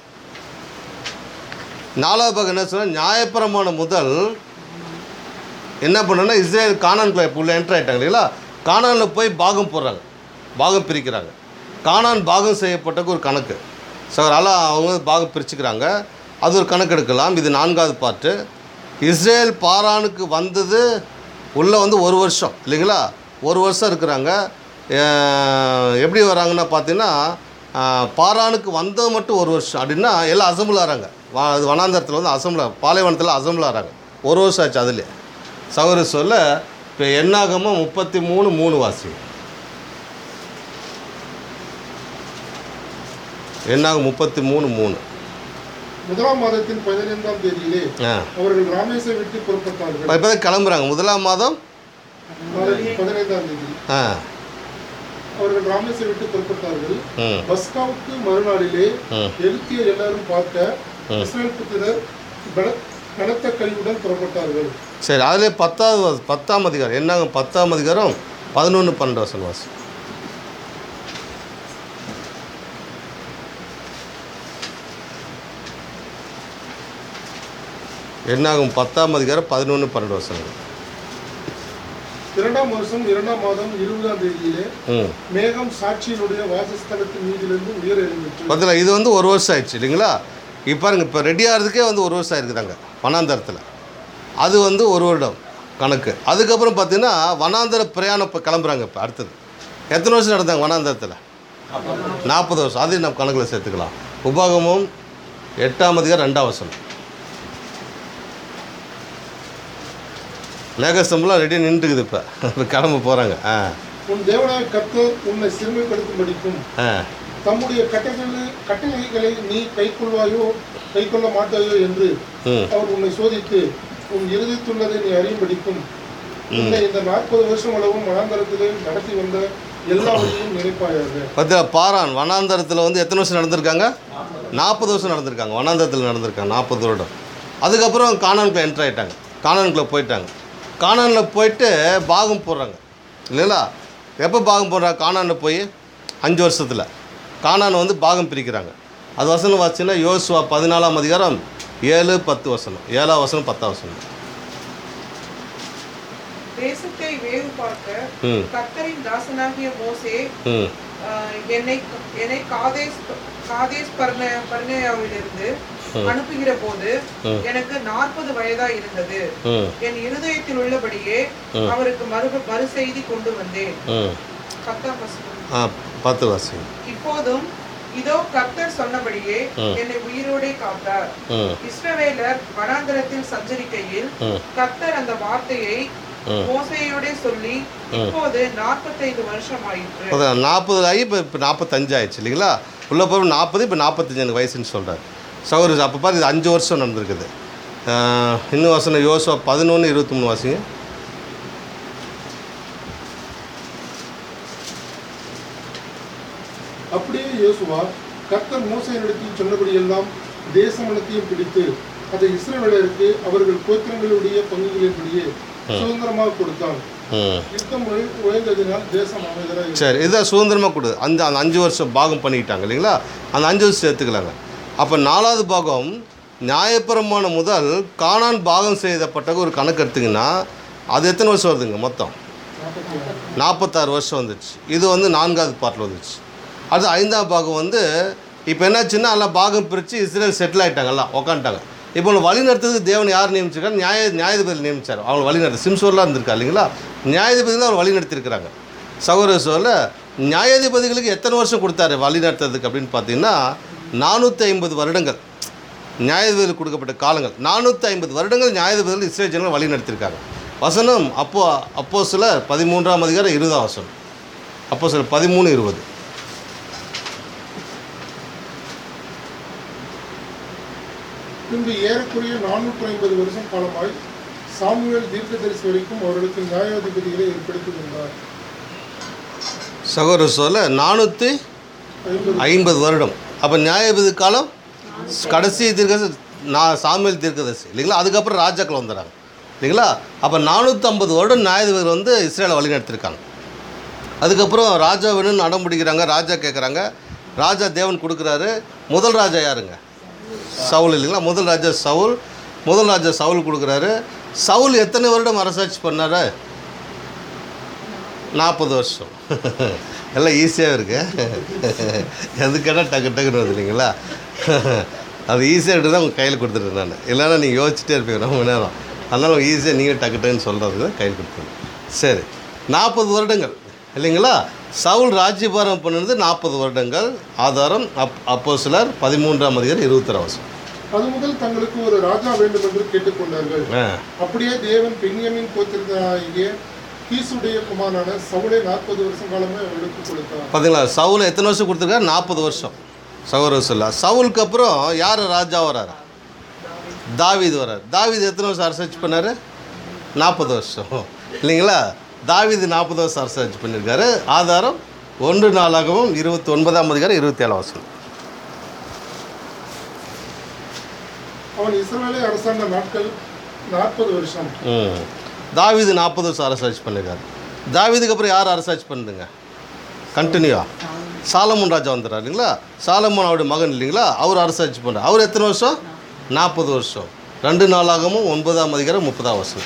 நாலாவது பாகம் என்ன சொன்னால் நியாயப்பிரமாணம் முதல் என்ன பண்ணுன்னா இஸ்ரேல் கானான்குள்ள இப்போ உள்ள என்ட்ரு ஆகிட்டாங்க இல்லைங்களா கானானில் போய் பாகம் போடுறாங்க பாகம் பிரிக்கிறாங்க கானான் பாகம் செய்யப்பட்டக்கு ஒரு கணக்கு ஸோ அதனால் அவங்க பாகம் பிரிச்சுக்கிறாங்க அது ஒரு கணக்கு எடுக்கலாம் இது நான்காவது பாட்டு இஸ்ரேல் பாரானுக்கு வந்தது உள்ளே வந்து ஒரு வருஷம் இல்லைங்களா ஒரு வருஷம் இருக்கிறாங்க அஹ் எப்படி வராங்கன்னா பார்த்தீங்கன்னா அஹ் பாரானுக்கு வந்தது மட்டும் ஒரு வருஷம் அப்படின்னா எல்லாம் அசம்பிள் ஆகிறாங்க வா அது வனாந்தரத்தில் வந்து அசம்பிள் பாலைவனத்தில் அசம்பிள் ஆகிறாங்க ஒரு வருஷம் ஆச்சு அதுலேயே சௌர சொல்ல இப்போ என்னாகமோ முப்பத்தி மூணு மூணு வாசி என்னாகும் முப்பத்தி மூணு மூணு முதலாம் மாதத்தின் பதினைந்தாம் தேதியிலே ஆ அவர்கள் ராமேசை விட்டு புறப்பட்டார்கள் இப்போ தான் கிளம்புறாங்க முதலாம் மாதம் மாதத்தின் பதினைந்தாம் தேதி ஆ அவர்கள் ராமேசை விட்டு புறப்பட்டார்கள் ம் பஸ்காவுக்கு மறுநாளிலே ம். எழுத்தியர் எல்லாரும் பார்க்க இஸ்ரேல் புத்திரர் பல- கனத்த கையுடன் புறப்பட்டார்கள் சரி அதிலே பத்தாவது வா- பத்தாம் அதிகாரம் என்னாங்க பத்தாம் அதிகாரம் பதினொன்று பன்னெண்டு வசனம் வாசி என்னாகும் பத்தாம் அதிகாரம் பதினொன்று பன்னெண்டு வசனம் இரண்டாம் வருஷம் இரண்டாம் மாதம் இருபதாம் தேதியிலே ம் மேகம் சாட்சியினுடைய வாசஸ்தலத்தின் மீதிலிருந்து உயர எழுந்துச்சு பார்த்தீங்களா இது வந்து ஒரு வருஷம் ஆயிடுச்சு இல்லைங்களா இப்போ பாருங்க இப்போ ரெடி ஆகிறதுக்கே வந்து ஒரு வருஷம் ஆயிருக்குதாங்க வனாந்தரத்தில் அது வந்து ஒரு வருடம் கணக்கு அதுக்கப்புறம் பார்த்தீங்கன்னா வனாந்தர பிரயாணம் இப்போ கிளம்புறாங்க இப்போ அடுத்தது எத்தனை வருஷம் நடந்தாங்க வனாந்தரத்தில் நாற்பது வருஷம் அதையும் நம்ம கணக்கில் சேர்த்துக்கலாம் உபாகமும் எட்டாம் அதிகாரம் ரெண்டாம் வருஷம் மேகஸ்தம்பெலாம் ரெடியாக நின்றுக்குது இப்போ இப்போ கிளம்ப போகிறாங்க ஆ உன் தேவனாய கர்த்தர் உன்னை சிறுமைப்படுத்தும்படிக்கும் ஆ தம்முடைய கட்டளை கட்டளைகளை நீ கைக்கொள்வாயோ கைக்கொள்ள மாட்டாயோ என்று ம் அவர் உன்னை சோதித்து உன் இருதயத்துள்ளதை நீ அறியும்படிக்கும் உன்னை இந்த நாற்பது வருஷம் அளவும் மனாந்தரத்திலே நடத்தி வந்த எல்லா வழியையும் நினைப்பாயாக பார்த்தா பாரான் வனாந்தரத்தில் வந்து எத்தனை வருஷம் நடந்திருக்காங்க நாற்பது வருஷம் நடந்திருக்காங்க வனாந்தரத்தில் நடந்திருக்காங்க நாற்பது வருடம் அதுக்கப்புறம் கானானுக்குள்ள என்ட்ரு ஆகிட்டாங்க கானானுக்குள்ள போயிட்டாங்க கானானில் போயிட்டு பாகம் போடுறாங்க இல்லைங்களா எப்போ பாகம் போடுறாங்க கானானில் போய் அஞ்சு வருஷத்தில் கானான் வந்து பாகம் பிரிக்கிறாங்க அது வசனம் வாசிச்சுன்னா யோசுவா பதினாலாம் அதிகாரம் ஏழு பத்து வசனம் ஏழாம் வசனம் பத்தாம் வசனம் தேசத்தை வேவு பார்க்க ம் கர்த்தரின் தாசனாகிய மோசே ம் ஆஹ், என்னை என்னை காதேஸ் காதேஸ் பர்ண பர்னேயாவிலிருந்து அனுப்புகிற போது எனக்கு நாற்பது வயதா இருந்தது ம் என் இருதயத்தில் உள்ளபடியே அவருக்கு மறு மறு செய்தி கொண்டு வந்தேன் ம் பத்தாம் வசனம் ஆ பத்து வாசி இப்போதும் இதோ கர்த்தர் சொன்னபடியே என்னை உயிரோடே காத்தார் ம் இஸ்ரவேலர் வனாந்தரத்தில் சஞ்சரிக்கையில் ம் கர்த்தர் அந்த வார்த்தையை ம். மோசையோடே சொல்லி இப்போது நாற்பத்தைந்து வருஷம் ஆயிற்று அதான் நாற்பது ஆகி இப்போ இப்போ நாற்பத்தஞ்சு ஆயிடுச்சு இல்லைங்களா உள்ள போய் நாற்பது இப்போ நாற்பத்தஞ்சு எனக்கு வயசுன்னு சொல்கிறார் சௌரி அப்போ பாரு இது அஞ்சு வருஷம் நடந்திருக்குது ஆஹ், இன்னும் வசனம் யோசுவா பதினொன்று இருபத்தி மூணு வாசிங்க அப்படியே யோசுவா கர்த்தர் மோசையினிடத்தில் சொன்னபடியெல்லாம் தேசமனத்தையும் பிடித்து அதை இஸ்ரவேலருக்கு அவர்கள் கோத்திரங்களுடைய பங்குகளின்படியே சுதந்திரமாக கொடுத்தான் ம் யுத்தம் உய- உயர்ந்ததினால் தேசம் அமைதலாக சரி இதுதான் சுதந்திரமாக கொடு அந்த அந்த அஞ்சு வருஷம் பாகம் பண்ணிக்கிட்டாங்க இல்லைங்களா அந்த அஞ்சு வருஷம் சேர்த்துக்கலாங்க அப்போ நாலாவது பாகம் நியாயப்பிரமாணம் முதல் காணான் பாகம் செய்யப்பட்ட ஒரு கணக்கு எடுத்திங்கன்னா அது எத்தனை வருஷம் வருதுங்க மொத்தம் நாற்பத்தாறு வருஷம் வந்துச்சு இது வந்து நான்காவது பார்ட்டில் வந்துச்சு அது ஐந்தாம் பாகம் வந்து இப்போ என்னாச்சுன்னா எல்லாம் பாகம் பிரித்து இஸ்ரேல் செட்டில் ஆகிட்டாங்க எல்லாம் உக்காந்துட்டாங்க இப்போ உங்களை வழி நடத்துறது தேவன் யார் நியமிச்சிருக்காரு நியாய நியாயாதிபதி நியமிச்சார் அவங்க வழி நடத்து சிம்சோர்லாம் இருந்திருக்கா இல்லைங்களா நியாயாதிபதி தான் அவர் வழி நடத்தியிருக்கிறாங்க சகோதர சோரில் நியாயாதிபதிகளுக்கு எத்தனை வருஷம் கொடுத்தாரு வழி நடத்துறதுக்கு அப்படின்னு பார்த்தீங்கன்னா நானூற்றி ஐம்பது வருடங்கள் நியாயாதிபதிகளுக்கு கொடுக்கப்பட்ட காலங்கள் நானூற்றி ஐம்பது வருடங்கள் நியாயாதிபதிகள் இஸ்ரேல் ஜனங்கள் வழி நடத்தியிருக்காங்க வசனம் அப்போ அப்போ சில பதிமூன்றாம் அதிகாரம் இருபதாம் வசனம் அப்போ சில பதிமூணு இருபது பின்பு ஏறக்குறைய நானூற்றி ஐம்பது வருஷம் காலமாய் சாமுவேல் தீர்க்கதரிசி வரைக்கும் அவர்களுக்கு நியாயாதிபதிகளை ஏற்படுத்தி வந்தார் சகோதர சொல்ல நானூற்றி ஐம்பது ஐம்பது வருடம் அப்போ நியாயாதிபதி காலம் கடைசி தீர்க்கதரிசி நான் சாமியல் தீர்க்கதரிசி இல்லைங்களா அதுக்கப்புறம் ராஜாக்கள் வந்துடுறாங்க இல்லைங்களா அப்போ நானூற்றம்பது வருடம் நியாயாதிபதிகள் வந்து இஸ்ரேலை வழி நடத்திருக்காங்க அதுக்கப்புறம் ராஜா வேணும்னு அடம் பிடிக்கிறாங்க ராஜா கேட்குறாங்க ராஜா தேவன் கொடுக்குறாரு முதல் ராஜா யாருங்க சவுல் இல்லைங்களா முதல் ராஜா சவுல் முதல் ராஜா சவுல் கொடுக்குறாரு சவுல் எத்தனை வருடம் அரசாட்சி பண்ணாரு நாற்பது வருஷம் எல்லாம் ஈஸியாக இருக்கு எதுக்கான டக்கு டக்குன்னு வருது இல்லைங்களா அது ஈஸியாக எடுத்து தான் உங்கள் கையில் கொடுத்துட்டேன் நான் இல்லைன்னா நீங்கள் யோசிச்சுட்டே இருப்பீங்க ரொம்ப நேரம் அதனால் ஈஸியாக நீங்கள் டக்கு டக்குன்னு சொல்கிறதுக்கு தான் கையில் கொடுத்துருங்க சரி நாற்பது வருடங்கள் இல்லைங்களா சவுல் ராஜ்யபாரம் பண்ணது நாற்பது வருடங்கள் ஆதாரம் அப் அப்போ சிலர் பதிமூன்றாம் அதிகாரம் இருபத்தொரு வருஷம் அது முதல் தங்களுக்கு ஒரு ராஜா வேண்டும் என்று கேட்டுக்கொண்டார்கள் ஆ அப்படியே தேவன் பென்யமின் கோத்திரத்தாகிய கீசுடைய குமாரனான சவுளை நாற்பது வருஷம் காலமே அவர்களுக்கு கொடுத்தார் பார்த்தீங்களா சவுல் எத்தனை வருஷம் கொடுத்துருக்காரு நாற்பது வருஷம் சவுல் சொல்ல சவுலுக்கு அப்புறம் யார் ராஜா வராரு தாவீது வரார் தாவீது எத்தனை வருஷம் அரசாட்சி பண்ணார் நாற்பது வருஷம் இல்லைங்களா தாவீது நாற்பது வருஷம் அரசாட்சி பண்ணியிருக்காரு ஆதாரம் ஒன்று நாளாகவும் இருபத்தி ஒன்பதாம் அதிகாரம் இருபத்தி ஏழாம் வருஷம் அவன் இஸ்ரவேலை அரசாண்ட நாட்கள் நாற்பது வருஷம் ம் தாவீது நாற்பது வருஷம் அரசாட்சி பண்ணியிருக்காரு தாவீதுக்கு அப்புறம் யார் அரசாட்சி பண்ணுதுங்க கண்டினியூவா சாலமோன் ராஜா வந்துடுறாரு இல்லைங்களா சாலமோன் அவருடைய மகன் இல்லைங்களா அவர் அரசாட்சி பண்ணுறார் அவர் எத்தனை வருஷம் நாற்பது வருஷம் ரெண்டு நாளாகவும் ஒன்பதாம் அதிகாரம் முப்பதாம் வருஷம்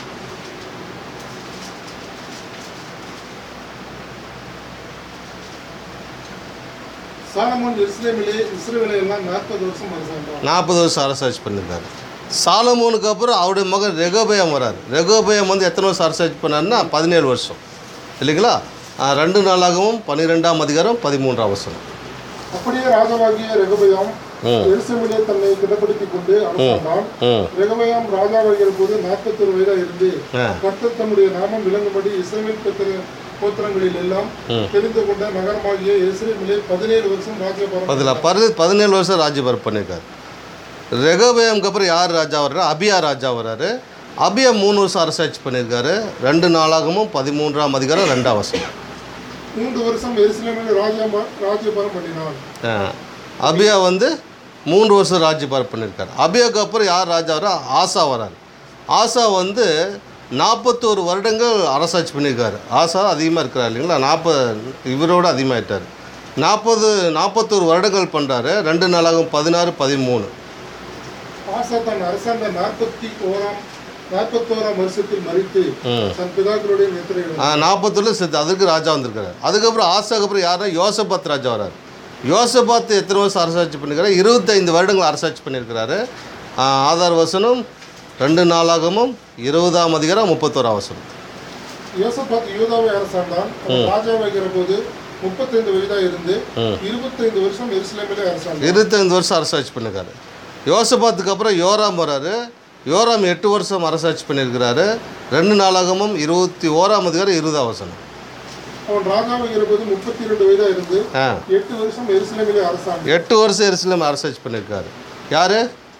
சாலமோன் எருசலேமிலே இஸ்ரவேலை எல்லாம் நாற்பது வருஷம் அரசாண்டான் நாற்பது வருஷம் அரசாட்சி பண்ணியிருக்காரு சாலமோனுக்கு அப்புறம் அவருடைய மகன் ரெகோபயம் வரார் ரெகோபயம் வந்து எத்தனை வருஷம் அரசாட்சி பண்ணாருன்னா பதினேழு வருஷம் இல்லைங்களா ஆ, ரெண்டு நாளாகவும் பன்னிரெண்டாம் அதிகாரம் பதிமூன்றாம் வருஷம் அப்படியே ராஜாவாகிய ரெகபயாம் ம். எருசலேமிலே தன்னை திடப்படுத்திக் கொண்டு அரசாண்டான் ம் ரெகபயாம் ராஜாவாகிற போது நாற்பத்தொரு வயதா இருந்து ஆ கர்த்தர் தம்முடைய நாமம் விளங்கும்படி இஸ்ரவேல் கோத்திர கோத்திரங்களில் எல்லாம் ம். தெரிந்து கொண்ட நகரமாகிய எருசலேமிலே பதினேழு வருஷம் ராஜ்யபாரம் அதில் பரு பதினேழு வருஷம் ராஜ்யபாரம் பண்ணியிருக்காரு ரெகோபயம்க்கு அப்புறம் யார் ராஜா வர்றாரு அபியா ராஜா வர்றாரு அபியா மூணு வருஷம் அரசாட்சி பண்ணியிருக்காரு ரெண்டு நாளாகவும் பதிமூன்றாம் அதிகாரம் ரெண்டாம் வருஷம் மூன்று வருஷம் எருசலேமில் ராஜ்யமா ராஜ்யபாரம் பண்ணினான் ஆ. அபியா வந்து மூன்று வருஷம் ராஜ்யபாரம் பண்ணியிருக்காரு அபியாவுக்கு அப்புறம் யார் ராஜா வர்றா ஆசா வராரு ஆசா வந்து நாற்பத்தோரு வருடங்கள் அரசாட்சி பண்ணியிருக்காரு ஆசா அதிகமாக இருக்கிறார் இல்லைங்களா நாற்பது இவரோட அதிகமாகிட்டார் நாற்பது நாற்பத்தோரு வருடங்கள் பண்ணுறாரு ரெண்டு நாளாகவும் பதினாறு பதிமூணு ஆசா தன் அரசாண்ட நாற்பத்தி ஓராம் நாற்பத்தோராம் வருஷத்தில் மறித்து ம் தன் பிதாக்களுடைய நித்திரையிடும் நாற்பத்தொன்னு செத்து அதுக்கு ராஜா வந்திருக்காரு அதுக்கப்புறம் ஆசாக்கு அப்புறம் யாருன்னா யோசபாத் ராஜா வரார் யோசபாத் எத்தனை வருஷம் அரசாட்சி பண்ணியிருக்காரு இருபத்தைந்து வருடங்கள் அரசாட்சி பண்ணியிருக்கிறாரு ஆ, ஆதார் வசனம் ரெண்டு நாளாகமும் இருபதாம் அதிகாரம் முப்பத்தோராம் வசனம் யோசபாத் யூதாவை அரசாண்டான் அவன் ராஜாவாகிற போது முப்பத்தைந்து வயதா இருந்து ம். இருபத்தைந்து வருஷம் எருசலேமிலே அரசாண்டான் இருபத்தைந்து வருஷம் அரசாட்சி பண்ணியிருக்காரு யோசபாத்துக்கு அப்புறம் யோராம் வராரு யோராம் எட்டு வருஷம் அரசாட்சி பண்ணியிருக்கிறாரு ரெண்டு நாளாகமும் இருபத்தி ஓராம் அதிகாரம் இருபதாம் வசனம் அவன் ராஜாவாகிற போது முப்பத்தி ரெண்டு வயதா இருந்து ஆ எட்டு வருஷம் எருசலேமிலே அரசாண்டான் எட்டு வருஷம் எருசலேம் அரசாட்சி பண்ணியிருக்காரு யார்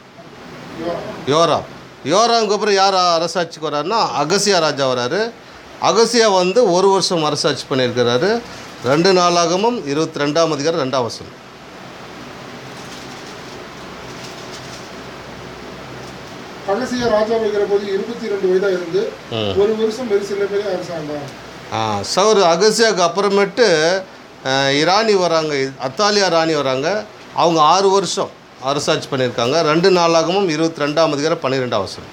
யோராம் யோராமுக்கு அப்புறம் யார் அரசாட்சிக்கு வராருன்னா அகசியா ராஜா வராரு அகசியா வந்து ஒரு வருஷம் அரசாட்சி பண்ணியிருக்கிறாரு ரெண்டு நாளாகமும் இருபத்தி ரெண்டாம் அதிகாரம் ரெண்டாம் வருஷம் அகசிய ராஜாவாகிற போது இருபத்தி ரெண்டு வயதா இருந்து ம். ஒரு வருஷம் எருசலேமிலே அரசாண்டான் சவர் அகசியாவுக்கு அப்புறமேட்டு அஹ், இராணி வராங்க அத்தாலியா ராணி வராங்க அவங்க ஆறு வருஷம் அரசாட்சி பண்ணியிருக்காங்க ரெண்டு நாளாகமும் இருபத்தி ரெண்டாம் அதிகாரம் பன்னிரெண்டாம் வருஷம்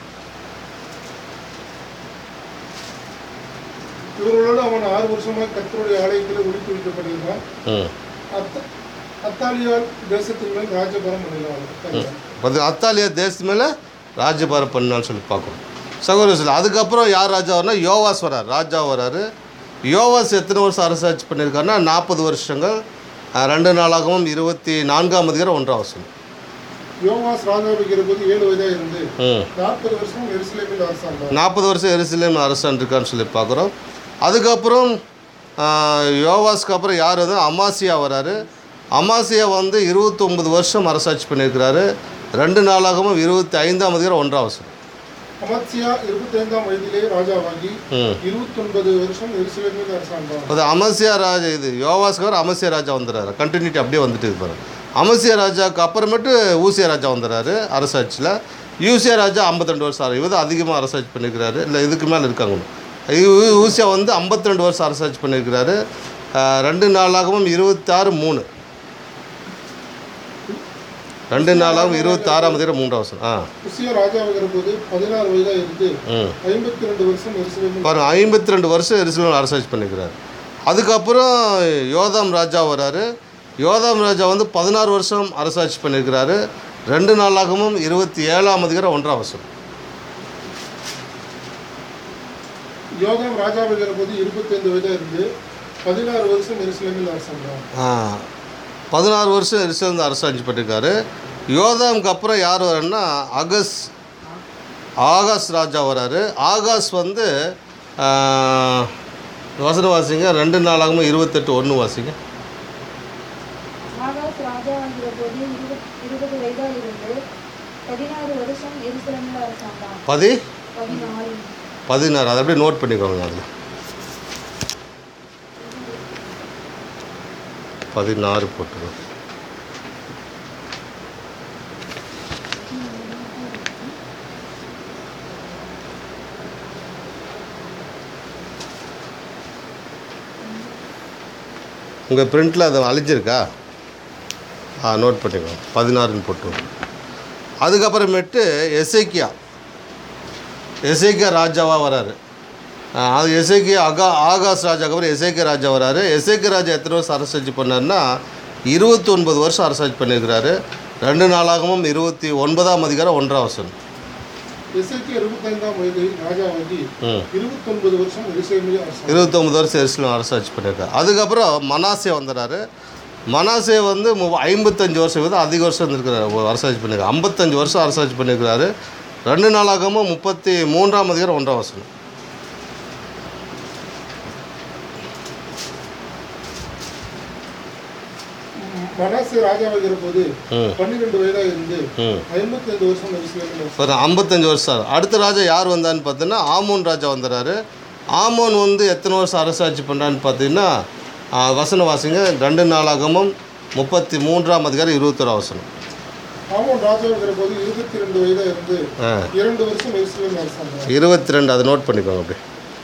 இவர்களோடு அவன் ஆறு வருஷமாக கர்த்தருடைய ஆலயத்தில் ஒழித்து வைக்கப்பட்டிருந்தான் ம் அத்த அத்தாலியால் தேசத்தின் மேல் ராஜபரம் பண்ணினான் பார்த்து அத்தாலியா தேசத்து மேலே ராஜ்யபாரம் பண்ணான்னு சொல்லி பார்க்கணும் சகோதர சொல்லி அதுக்கப்புறம் யார் ராஜா வரனா யோவாஸ் வரார் ராஜா வராரு யோவாஸ் எத்தனை வருஷம் அரசாட்சி பண்ணியிருக்காருன்னா நாற்பது வருஷங்கள் அஹ், ரெண்டு நாளாகவும் இருபத்தி நான்காம் அதிகாரம் ஒன்றாம் வசனம் யோவாஸ் ராஜாவுகிற போது ஏழு வயதாக இருந்து ம் நாற்பது வருஷம் எருசலேமில் அரசாண்டார் நாற்பது வருஷம் எருசலேம் அரசான் இருக்கான்னு சொல்லி பார்க்குறோம் அதுக்கப்புறம் ஆஹ், யோவாஸ்க்கு அப்புறம் யார் வந்து அமாசியா வராரு அமாசியா வந்து இருபத்தொம்பது வருஷம் அரசாட்சி பண்ணியிருக்கிறாரு ரெண்டு நாளாகவும் இருபத்தி ஐந்தாம் அதிகாரம் ஒன்றாம் வருஷம் அமத்சியா இருபத்தைந்தாம் வயதிலே ராஜாவாகி ம் இருபத்தொன்பது வருஷம் எருசலேமில் அரசாண்டார் அது அமசியா ராஜா இது யோவாஸ்க்கு அப்புறம் அமசியா ராஜா வந்துடுறாரு கண்டினியூட்டி அப்படியே வந்துட்டு இருப்பாரு அமசியா ராஜாவுக்கு அப்புறமேட்டு ஊசியா ராஜா வந்துடுறாரு அரசாட்சியில் யூசியா ராஜா 52 வருஷம் ஆறு இவர் அதிகமாக அரசாட்சி பண்ணியிருக்கிறாரு இல்லை இதுக்கு மேலே இருக்காங்க இ- ஊசியா வந்து 52 வருஷம் அரசாட்சி பண்ணியிருக்கிறாரு ஆஹ், ரெண்டு நாளாகவும் இருபத்தாறு மூணு ரெண்டு நாளாகவும் இருபத்தாறாம் தேதி மூன்றாம் வருஷம் ஆ உசியா ராஜாவுகிற போது பதினாறு வயதாக இருந்து ம் ஐம்பத்தி ரெண்டு வருஷம் எருசலேமில் பாருங்க ஐம்பத்தி ரெண்டு வருஷம் எருசலேம் அரசாட்சி பண்ணிக்கிறார் அதுக்கப்புறம் யோதாம் ராஜா வராரு யோதாம் ராஜா வந்து பதினாறு வருஷம் அரசாட்சி பண்ணியிருக்கிறாரு ரெண்டு நாளாகவும் இருபத்தி ஏழாம் அதிகாரம் ஒன்றாம் வருஷம் யோகாம் ராஜாவுகிற போது இருபத்தைந்து வயதாக இருந்து பதினாறு வருஷம் எருசலேமில் அரசாண்டார் ஆ, பதினாறு வருஷம் எருசலேம் அரசாட்சி பண்ணியிருக்காரு யோதாமுக்கு அப்புறம் யார் வராருன்னா அகஸ் ஆகாஸ் ராஜா வராரு ஆகாஸ் வந்து ஆ, வசனம் வாசிங்க ரெண்டு நாளாகவும் இருபத்தெட்டு ஒன்று வாசிங்க ஆகாஸ் ராஜாவாகிற போது இருபது இருபது வயதாக இருந்து பதினாறு வருஷம் எருசலேமில் அரசாண்டான் பதி பதினாறு பதினாறு அதை அப்படியே நோட் பண்ணிக்கோங்க அதில் பதினாறு போட்டுருவோம் உங்கள் பிரிண்டில் அதை அழிஞ்சிருக்கா ஆ நோட் பண்ணிக்கோங்க பதினாறுன்னு போட்டுருவோம் அதுக்கப்புறமேட்டு எசேக்கியா எசேக்கியா ராஜாவாக வராரு ஆ, அது எசேக்கியா அகா ஆகாஷ் ராஜாக்கு அப்புறம் எசேக்கியா ராஜா வராரு எசேக்கியா ராஜா எத்தனை வருஷம் அரசாட்சி பண்ணாருன்னா இருபத்தொன்பது வருஷம் அரசாட்சி பண்ணியிருக்கிறாரு ரெண்டு நாளாகவும் இருபத்தி ஒன்பதாம் அதிகாரம் ஒன்றாம் வசனம் எசேக்கியா இருபத்தைந்தாம் வயதில் ராஜாவாகி ம் இருபத்தொன்பது வருஷம் எருசலேமில் அரசாண்டார் இருபத்தொம்பது வருஷம் எருசலேம் அரசாட்சி பண்ணியிருக்காரு அதுக்கப்புறம் மனாசே வந்துடுறாரு மனாசே வந்து மு ஐம்பத்தஞ்சு வருஷம் விட அதிக வருஷம் இருந்திருக்கிறாரு அரசாட்சி பண்ணியிருக்காரு ஐம்பத்தஞ்சு வருஷம் அரசாட்சி பண்ணியிருக்கிறாரு ரெண்டு நாளாகவும் முப்பத்தி மூன்றாம் அதிகாரம் ஒன்றாம் வசனம் மனாசே ராஜாவாகிற போது ம் பன்னிரெண்டு வயதாக இருந்து ம் ஐம்பத்தைந்து வருஷம் எருசலேமில் அரசாண்டார். ஒரு ஐம்பத்தஞ்சு வருஷம் அடுத்த ராஜா யார் வந்தான்னு பார்த்தீங்கன்னா ஆமோன் ராஜா வந்துடுறாரு ஆமோன் வந்து எத்தனை வருஷம் அரசாட்சி பண்ணுறான்னு பார்த்தீங்கன்னா ஆ, வசனம் வாசிங்க ரெண்டு நாளாகமும் முப்பத்தி மூன்றாம் அதிகாரம் இருபத்தொரு வசனம் ஆமோன் ராஜாவுகிற போது இருபத்தி ரெண்டு வயதாக இருந்து ஆ இரண்டு வருஷம் எருசலேமில் அரசாண்டார் இருபத்தி ரெண்டு அதை நோட் பண்ணிக்கோங்க அப்படி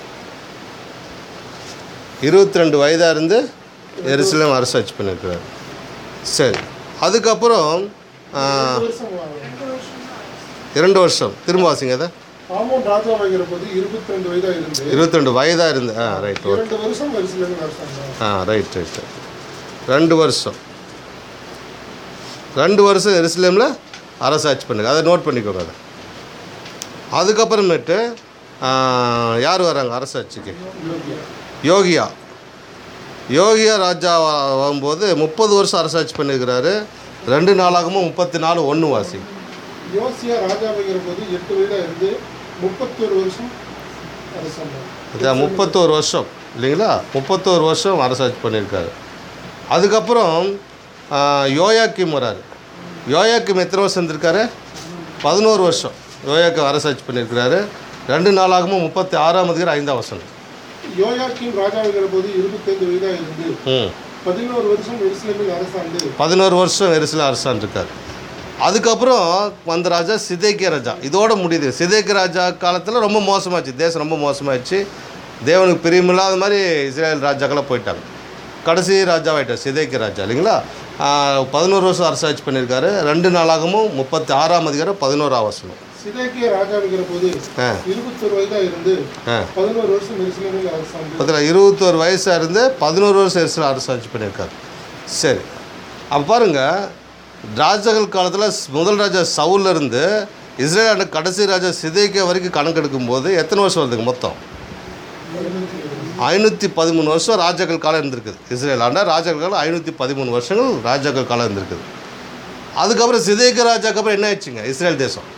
இருபத்தி ரெண்டு வயதாக இருந்து எருசலேம் அரசாட்சி பண்ணியிருக்கிறார் சரி அதுக்கப்புறம் ஆ, இரண்டு வருஷம் ஆ- இரண்டு வருஷம் திரும்ப வாசிங்க அதை ஆமோன் ராஜாவாகிற போது இருபத்தி ரெண்டு வயதாக இருந்து இருபத்தி ரெண்டு வயதாக இருந்து ஆ ரைட் ஓகே இரண்டு வருஷம் எருசலேமில் அரசாண்டார் ஆ ரைட் ரைட் ரெண்டு வருஷம் ரெண்டு வருஷம் எருசலேமில் அரசாட்சி பண்ணுங்க அதை நோட் பண்ணிக்கோங்க அதை அதுக்கப்புறமேட்டு ஆ, யார் வராங்க அரசாட்சிக்கு யோகியா. யோகியா யோகியா ராஜா வ- வரும்போது முப்பது வருஷம் அரசாட்சி பண்ணியிருக்கிறாரு ரெண்டு நாளாகவும் முப்பத்தி நாலு ஒன்று வாசி யோசியா ராஜாவாகிற போது எட்டு வயதாக இருந்து முப்பத்தொரு வருஷம் அரசாண்டார் அதான் முப்பத்தோரு வருஷம் இல்லைங்களா முப்பத்தோரு வருஷம் அரசாட்சி பண்ணியிருக்காரு அதுக்கப்புறம் ஆ, யோயாக்கிம் வராரு யோயாக்கிம் எத்தனை வருஷம் இருந்திருக்காரு பதினோரு வருஷம் யோயாக்கிம் அரசாட்சி பண்ணியிருக்கிறாரு ரெண்டு நாளாகவும் முப்பத்தி ஆறாம் அதிகாரம் ஐந்தாம் வருஷம் யோயாக்கிம் ராஜாவாகிற போது இருபத்தைந்து வயதாக இருந்து ம் பதினோரு வருஷம் எருசலேமில் அரசாண்டு பதினோரு வருஷம் எரிசில் அரசான் இருக்கார் அதுக்கப்புறம் வந்த ராஜா சிதேக்கிய ராஜா இதோட முடியுது சிதேக்கிய ராஜா காலத்தில் ரொம்ப மோசமாச்சு தேசம் ரொம்ப மோசமாயிடுச்சு தேவனுக்கு பிரியமில்லாத மாதிரி இஸ்ரேல் ராஜாக்கெல்லாம் போயிட்டாங்க கடைசி ராஜாவாயிட்டார் சிதேக்கிய ராஜா இல்லைங்களா பதினோரு வருஷம் அரசாட்சி பண்ணியிருக்காரு ரெண்டு நாளாகவும் முப்பத்தி ஆறாம் அதிகாரம் பதினோராம் வசனம் சிதேக்கிய ராஜாவாகிற போது ஆ இருபத்தொரு வயதாக இருந்து ஆ பதினோரு வருஷம் எருசலேமில் அரசாண்டு பார்த்தீங்களா இருபத்தோரு வயசாக இருந்து பதினோரு வருஷம் எரிசில் அரசாட்சி பண்ணியிருக்காரு சரி அப்போ பாருங்கள் ராஜாக்கள் காலத்தில் முதல் ராஜா சவுல்ல இருந்து இஸ்ரேல் ஆண்ட கடைசி ராஜா சிதைக்க வரைக்கும் கணக்கெடுக்கும் போது எத்தனை வருஷம் வருதுங்க மொத்தம் பதினஞ்சு வருஷம். ஐநூற்றி பதிமூணு வருஷம் ராஜாக்கள் காலம் இருந்திருக்குது இஸ்ரேல் ஆண்டா ராஜாக்கள் காலம் ஐநூற்றி பதிமூணு வருஷங்கள் ராஜாக்கள் காலம் இருந்திருக்குது அதுக்கப்புறம் சிதேக்க ராஜாக்கு அப்புறம் என்ன ஆயிடுச்சுங்க இஸ்ரேல் தேசம்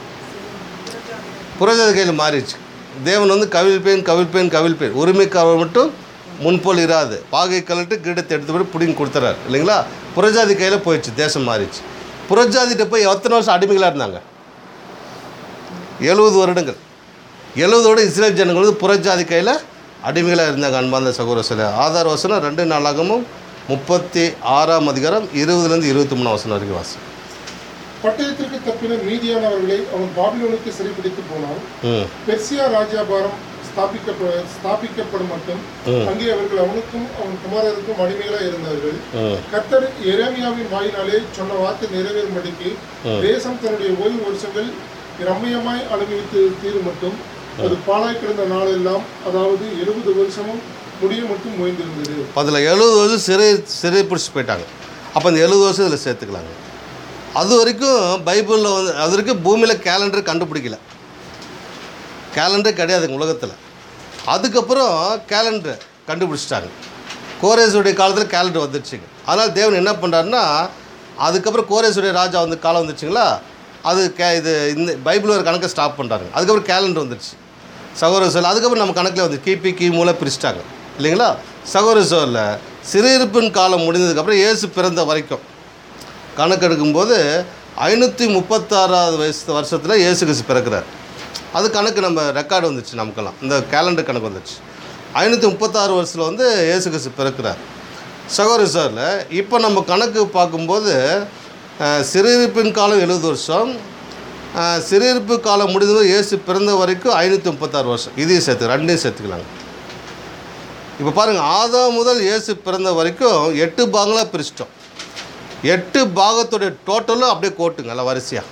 புரஜாதி கையில் மாறிடுச்சு தேவன் வந்து கவிழ்ப்பேன் கவிழ்ப்பேன் கவிழ்ப்பேன் உரிமைக்காக மட்டும் முன்போல் இராது பாகை கலட்டு கிரீடத்தை எடுத்து போய் பிடிங்கி கொடுத்துறாரு இல்லைங்களா புரஜாதி கையில் போயிடுச்சு தேசம் மாறிடுச்சு புரஜாதிகிட்ட போய் எத்தனை வருஷம் அடிமைகளாக இருந்தாங்க எழுபது வருடங்கள் எழுபதோட இஸ்ரேல் ஜனங்கள் வந்து புறஜாதி கையில் அடிமைகளாக இருந்தாங்க அன்பார்ந்த சகோதர சில ஆதார வசனம் ரெண்டு நாளாகமும் முப்பத்தி ஆறாம் அதிகாரம் இருபதுலேருந்து இருபத்தி மூணு வசனம் வரைக்கும் வாசி பட்டயத்திற்கு தப்பின மீதியானவர்களை அவன் பாபிலோனுக்கு சிறைப்பிடித்து போனான் ம் பெர்சியா ராஜ்யாபாரம் ஸ்தாபிக்கப்ப ஸ்தாபிக்கப்படும் மட்டும் ம். அங்கே அவர்கள் அவனுக்கும் அவன் குமாரருக்கும் அடிமைகளாக இருந்தார்கள் ம் கர்த்தர் எரேமியாவின் வாயினாலே சொன்ன வார்த்தை நிறைவேறும்படிக்கு தேசம் தன்னுடைய ஓய்வு வருஷங்கள் ரம்மியமாய் அனுபவித்து தீரும் மட்டும் அது பாழாய் கிடந்த நாளெல்லாம் அதாவது எழுபது வருஷமும் முடிய மட்டும் ஓய்ந்திருந்தது அதில் எழுபது வருஷம் சிறை சிறை பிடிச்சி போயிட்டாங்க அப்போ அந்த எழுபது வருஷம் இதில் சேர்த்துக்கலாங்க அது வரைக்கும் பைபிளில் வந்து அது வரைக்கும் பூமியில் கேலண்டர் கண்டுபிடிக்கல கேலண்டர் கிடையாதுங்க உலகத்தில் அதுக்கப்புறம் கேலண்டர் கண்டுபிடிச்சிட்டாங்க கோரேஸுடைய காலத்தில் கேலண்டர் வந்துடுச்சுங்க அதனால் தேவன் என்ன பண்ணுறாருன்னா அதுக்கப்புறம் கோரேஸுடைய ராஜா வந்து காலம் வந்துச்சுங்களா அது கே இது இந்த பைபிள் ஒரு கணக்கை ஸ்டாப் பண்ணுறாங்க அதுக்கப்புறம் கேலண்டர் வந்துடுச்சு சகோதர சோல் அதுக்கப்புறம் நம்ம கணக்கில் வந்து கிபி கிமுல பிரிச்சிட்டாங்க இல்லைங்களா சகோதர சோலில் சிறையிருப்பின் காலம் முடிந்ததுக்கப்புறம் இயேசு பிறந்த வரைக்கும் கணக்கெடுக்கும்போது ஐநூற்றி முப்பத்தாறாவது வயசு வருஷத்தில் இயேசு கிறிஸ்து பிறக்கிறார் அது கணக்கு நம்ம ரெக்கார்டு வந்துச்சு நமக்கெல்லாம் இந்த கேலண்டர் கணக்கு வந்துச்சு ஐநூற்றி முப்பத்தாறு வருஷத்தில் வந்து இயேசு கிறிஸ்து பிறக்கிறார் சகோதரி சாரில் இப்போ நம்ம கணக்கு பார்க்கும்போது அஹ், சிறையிருப்பின் காலம் எழுபது வருஷம் அஹ், சிறையிருப்பு காலம் முடிந்தது இயேசு பிறந்த வரைக்கும் ஐநூற்றி முப்பத்தாறு வருஷம் இதையும் சேர்த்து ரெண்டையும் சேர்த்துக்கலாங்க இப்போ பாருங்கள் ஆதாம் முதல் இயேசு பிறந்த வரைக்கும் எட்டு பாகங்களாக பிரிச்சிட்டோம் எட்டு பாகத்துடைய டோட்டலும் அப்படியே கோட்டுங்க எல்லாம் வரிசையாக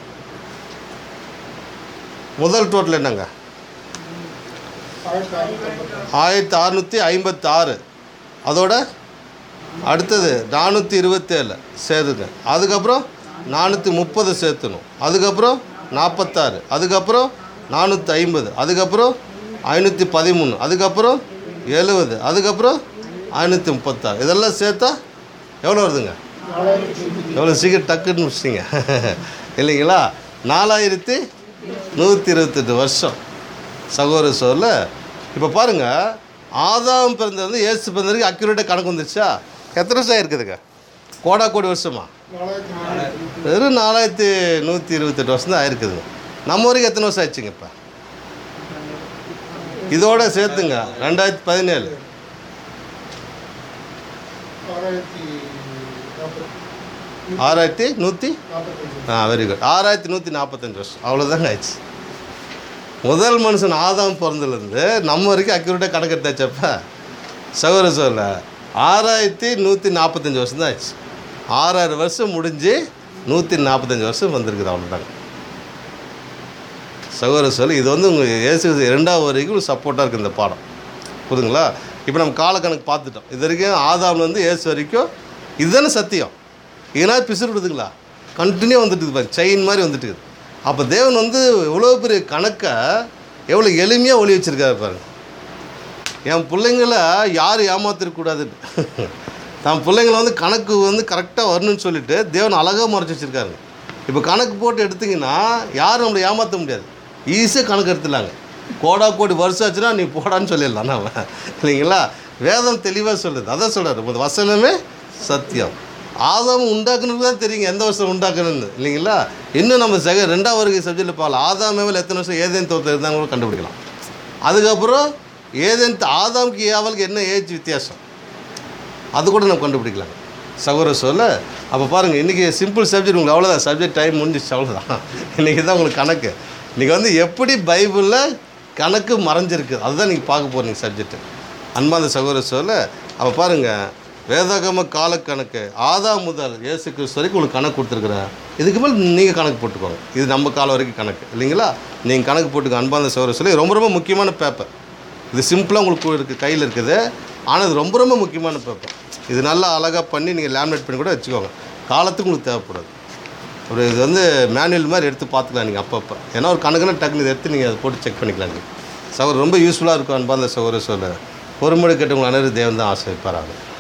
முதல் டோட்டல் என்னங்க ஆயிரத்தி அறுநூத்தி ஐம்பத்தி ஆயிரத்தி அறநூற்றி ஐம்பத்தாறு அதோட அடுத்தது நானூற்றி இருபத்தேழு சேருங்க அதுக்கப்புறம் நானூற்றி முப்பது சேர்த்துணும் அதுக்கப்புறம் நாற்பத்தாறு அதுக்கப்புறம் நானூற்றி ஐம்பது அதுக்கப்புறம் ஐநூற்றி பதிமூணு அதுக்கப்புறம் எழுபது அதுக்கப்புறம் ஐநூற்றி முப்பத்தாறு இதெல்லாம் சேர்த்தா எவ்வளோ வருதுங்க எவ்வளோ சீக்கிரம் டக்குன்னு முடிச்சிங்க இல்லைங்களா நாலாயிரத்தி நூற்றி இருபத்தெட்டு வருஷம் சகோதர சோரில் இப்போ பாருங்கள் ஆதாம் பிறந்தது இயேசு பிறந்ததுக்கு அக்யூரேட்டாக கணக்கு வந்துருச்சா எத்தனை வருஷம் இருக்குதுங்க கோடா கோடி வருஷமா நாலாயிரத்தி நானூத்தி வெறும் நாலாயிரத்தி நூற்றி இருபத்தெட்டு வருஷம் தான் ஆயிருக்குதுங்க நம்ம வரைக்கும் எத்தனை வருஷம் ஆச்சுங்க இப்போ இதோட சேர்த்துங்க ரெண்டாயிரத்தி பதினேழு ஆறாயிரத்தி நாற்பத்தி ஆறாயிரத்தி நூற்றி நாற்பத்தஞ்சு ஆ வெரி குட் ஆறாயிரத்தி நூற்றி நாற்பத்தஞ்சு வருஷம் அவ்வளோதாங்க ஆயிடுச்சு முதல் மனுஷன் ஆதாம் பிறந்ததுலேருந்து நம்ம வரைக்கும் அக்யூரேட்டாக கணக்கு எடுத்தாச்சப்ப சகோதர சொல்ல ஆறாயிரத்தி நூற்றி நாற்பத்தஞ்சு வருஷம் தான் ஆச்சு ஆறாயிரம் வருஷம் முடிஞ்சு நூற்றி நாற்பத்தஞ்சு வருஷம் வந்திருக்குது அவ்வளோதாங்க சகோதர சொல் இது வந்து உங்கள் இயேசு கிறிஸ்து இரண்டாவது வரைக்கும் சப்போர்ட்டாக இருக்குது இந்த பாடம் புரியுதுங்களா இப்போ நம்ம காலக்கணக்கு பார்த்துட்டோம் இது வரைக்கும் ஆதாம்லேருந்து இயேசு வரைக்கும் இதுதானே சத்தியம் இதனால் பிசுறு விடுதுங்களா கண்டினியூ வந்துட்டு இருக்குது பாருங்க செயின் மாதிரி வந்துட்டு இருக்குது அப்போ தேவன் வந்து எவ்வளோ பெரிய கணக்கை எவ்வளோ எளிமையாக ஒளி வச்சுருக்காரு பாருங்க என் பிள்ளைங்கள யார் ஏமாத்திருக்கூடாதுன்னு தான் பிள்ளைங்கள வந்து கணக்கு வந்து கரெக்டாக வரணும்னு சொல்லிட்டு தேவன் அழகாக மறைச்சி வச்சுருக்காருங்க இப்போ கணக்கு போட்டு எடுத்தீங்கன்னா யாரும் நம்மளை ஏமாற்ற முடியாது ஈஸியாக கணக்கு எடுத்துடலாங்க கோடா கோடி வருஷம் ஆச்சுன்னா நீ போடான்னு சொல்லிடலாம் நாம இல்லைங்களா வேதம் தெளிவாக சொல்லுது அதான் சொல்கிறார் உங்கள் வசனமே சத்தியம் ஆதாம் உண்டாக்குனது தான் தெரியுங்க எந்த வருஷம் உண்டாக்கணும்னு இல்லைங்களா இன்னும் நம்ம செக ரெண்டாவது வரைக்கும் சப்ஜெக்டில் பார்க்கலாம் ஆதாமேவில் எத்தனை வருஷம் ஏதேன் தோற்றம் இருந்தாங்க கூட கண்டுபிடிக்கலாம் அதுக்கப்புறம் ஏதேன் ஆதாமுக்கு ஏவலுக்கு என்ன ஏஜ் வித்தியாசம் அது கூட நம்ம கண்டுபிடிக்கலாம் சகோதர சொல்ல அப்போ பாருங்கள் இன்றைக்கி சிம்பிள் சப்ஜெக்ட் உங்களுக்கு அவ்வளோதான் சப்ஜெக்ட் டைம் முடிஞ்சிச்சு அவ்வளோதான் இன்றைக்கி தான் உங்களுக்கு கணக்கு இன்றைக்கி வந்து எப்படி பைபிளில் கணக்கு மறைஞ்சிருக்கு அதுதான் நீங்கள் பார்க்க போகிறீங்க சப்ஜெக்ட்டு அன்பாந்த சகோதர சொல்ல அப்போ பாருங்கள் வேதாகம காலக்கணக்கு ஆதா முதல் இயேசு கிறிஸ்து வரைக்கும் உங்களுக்கு கணக்கு கொடுத்துருக்குறேன் இதுக்கு மேல் நீங்கள் கணக்கு போட்டுக்கோங்க இது நம்ம காலம் வரைக்கும் கணக்கு இல்லைங்களா நீங்கள் கணக்கு போட்டுக்க அன்பாந்த சகோதர சொல்லி ரொம்ப ரொம்ப முக்கியமான பேப்பர் இது சிம்பிளாக உங்களுக்கு இருக்குது கையில் இருக்குது ஆனால் இது ரொம்ப ரொம்ப முக்கியமான பேப்பர் இது நல்லா அழகாக பண்ணி நீங்கள் லேமினேட் பண்ணி கூட வச்சுக்கோங்க காலத்துக்கு உங்களுக்கு தேவைப்படாது ஒரு இது வந்து மேனுவல் மாதிரி எடுத்து பார்த்துக்கலாம் நீங்கள் அப்பப்போ ஏன்னா ஒரு கணக்குன்னு டக்குனு இதை எடுத்து நீங்கள் அதை போட்டு செக் பண்ணிக்கலாம் நீங்கள் சகோதரர் ரொம்ப யூஸ்ஃபுல்லாக இருக்கும் அன்பாந்த சகோதர சொல்ல பொறுமுறை கேட்டவங்க அனைவரும் தேவன் தான் ஆசிரியப்பாராங்க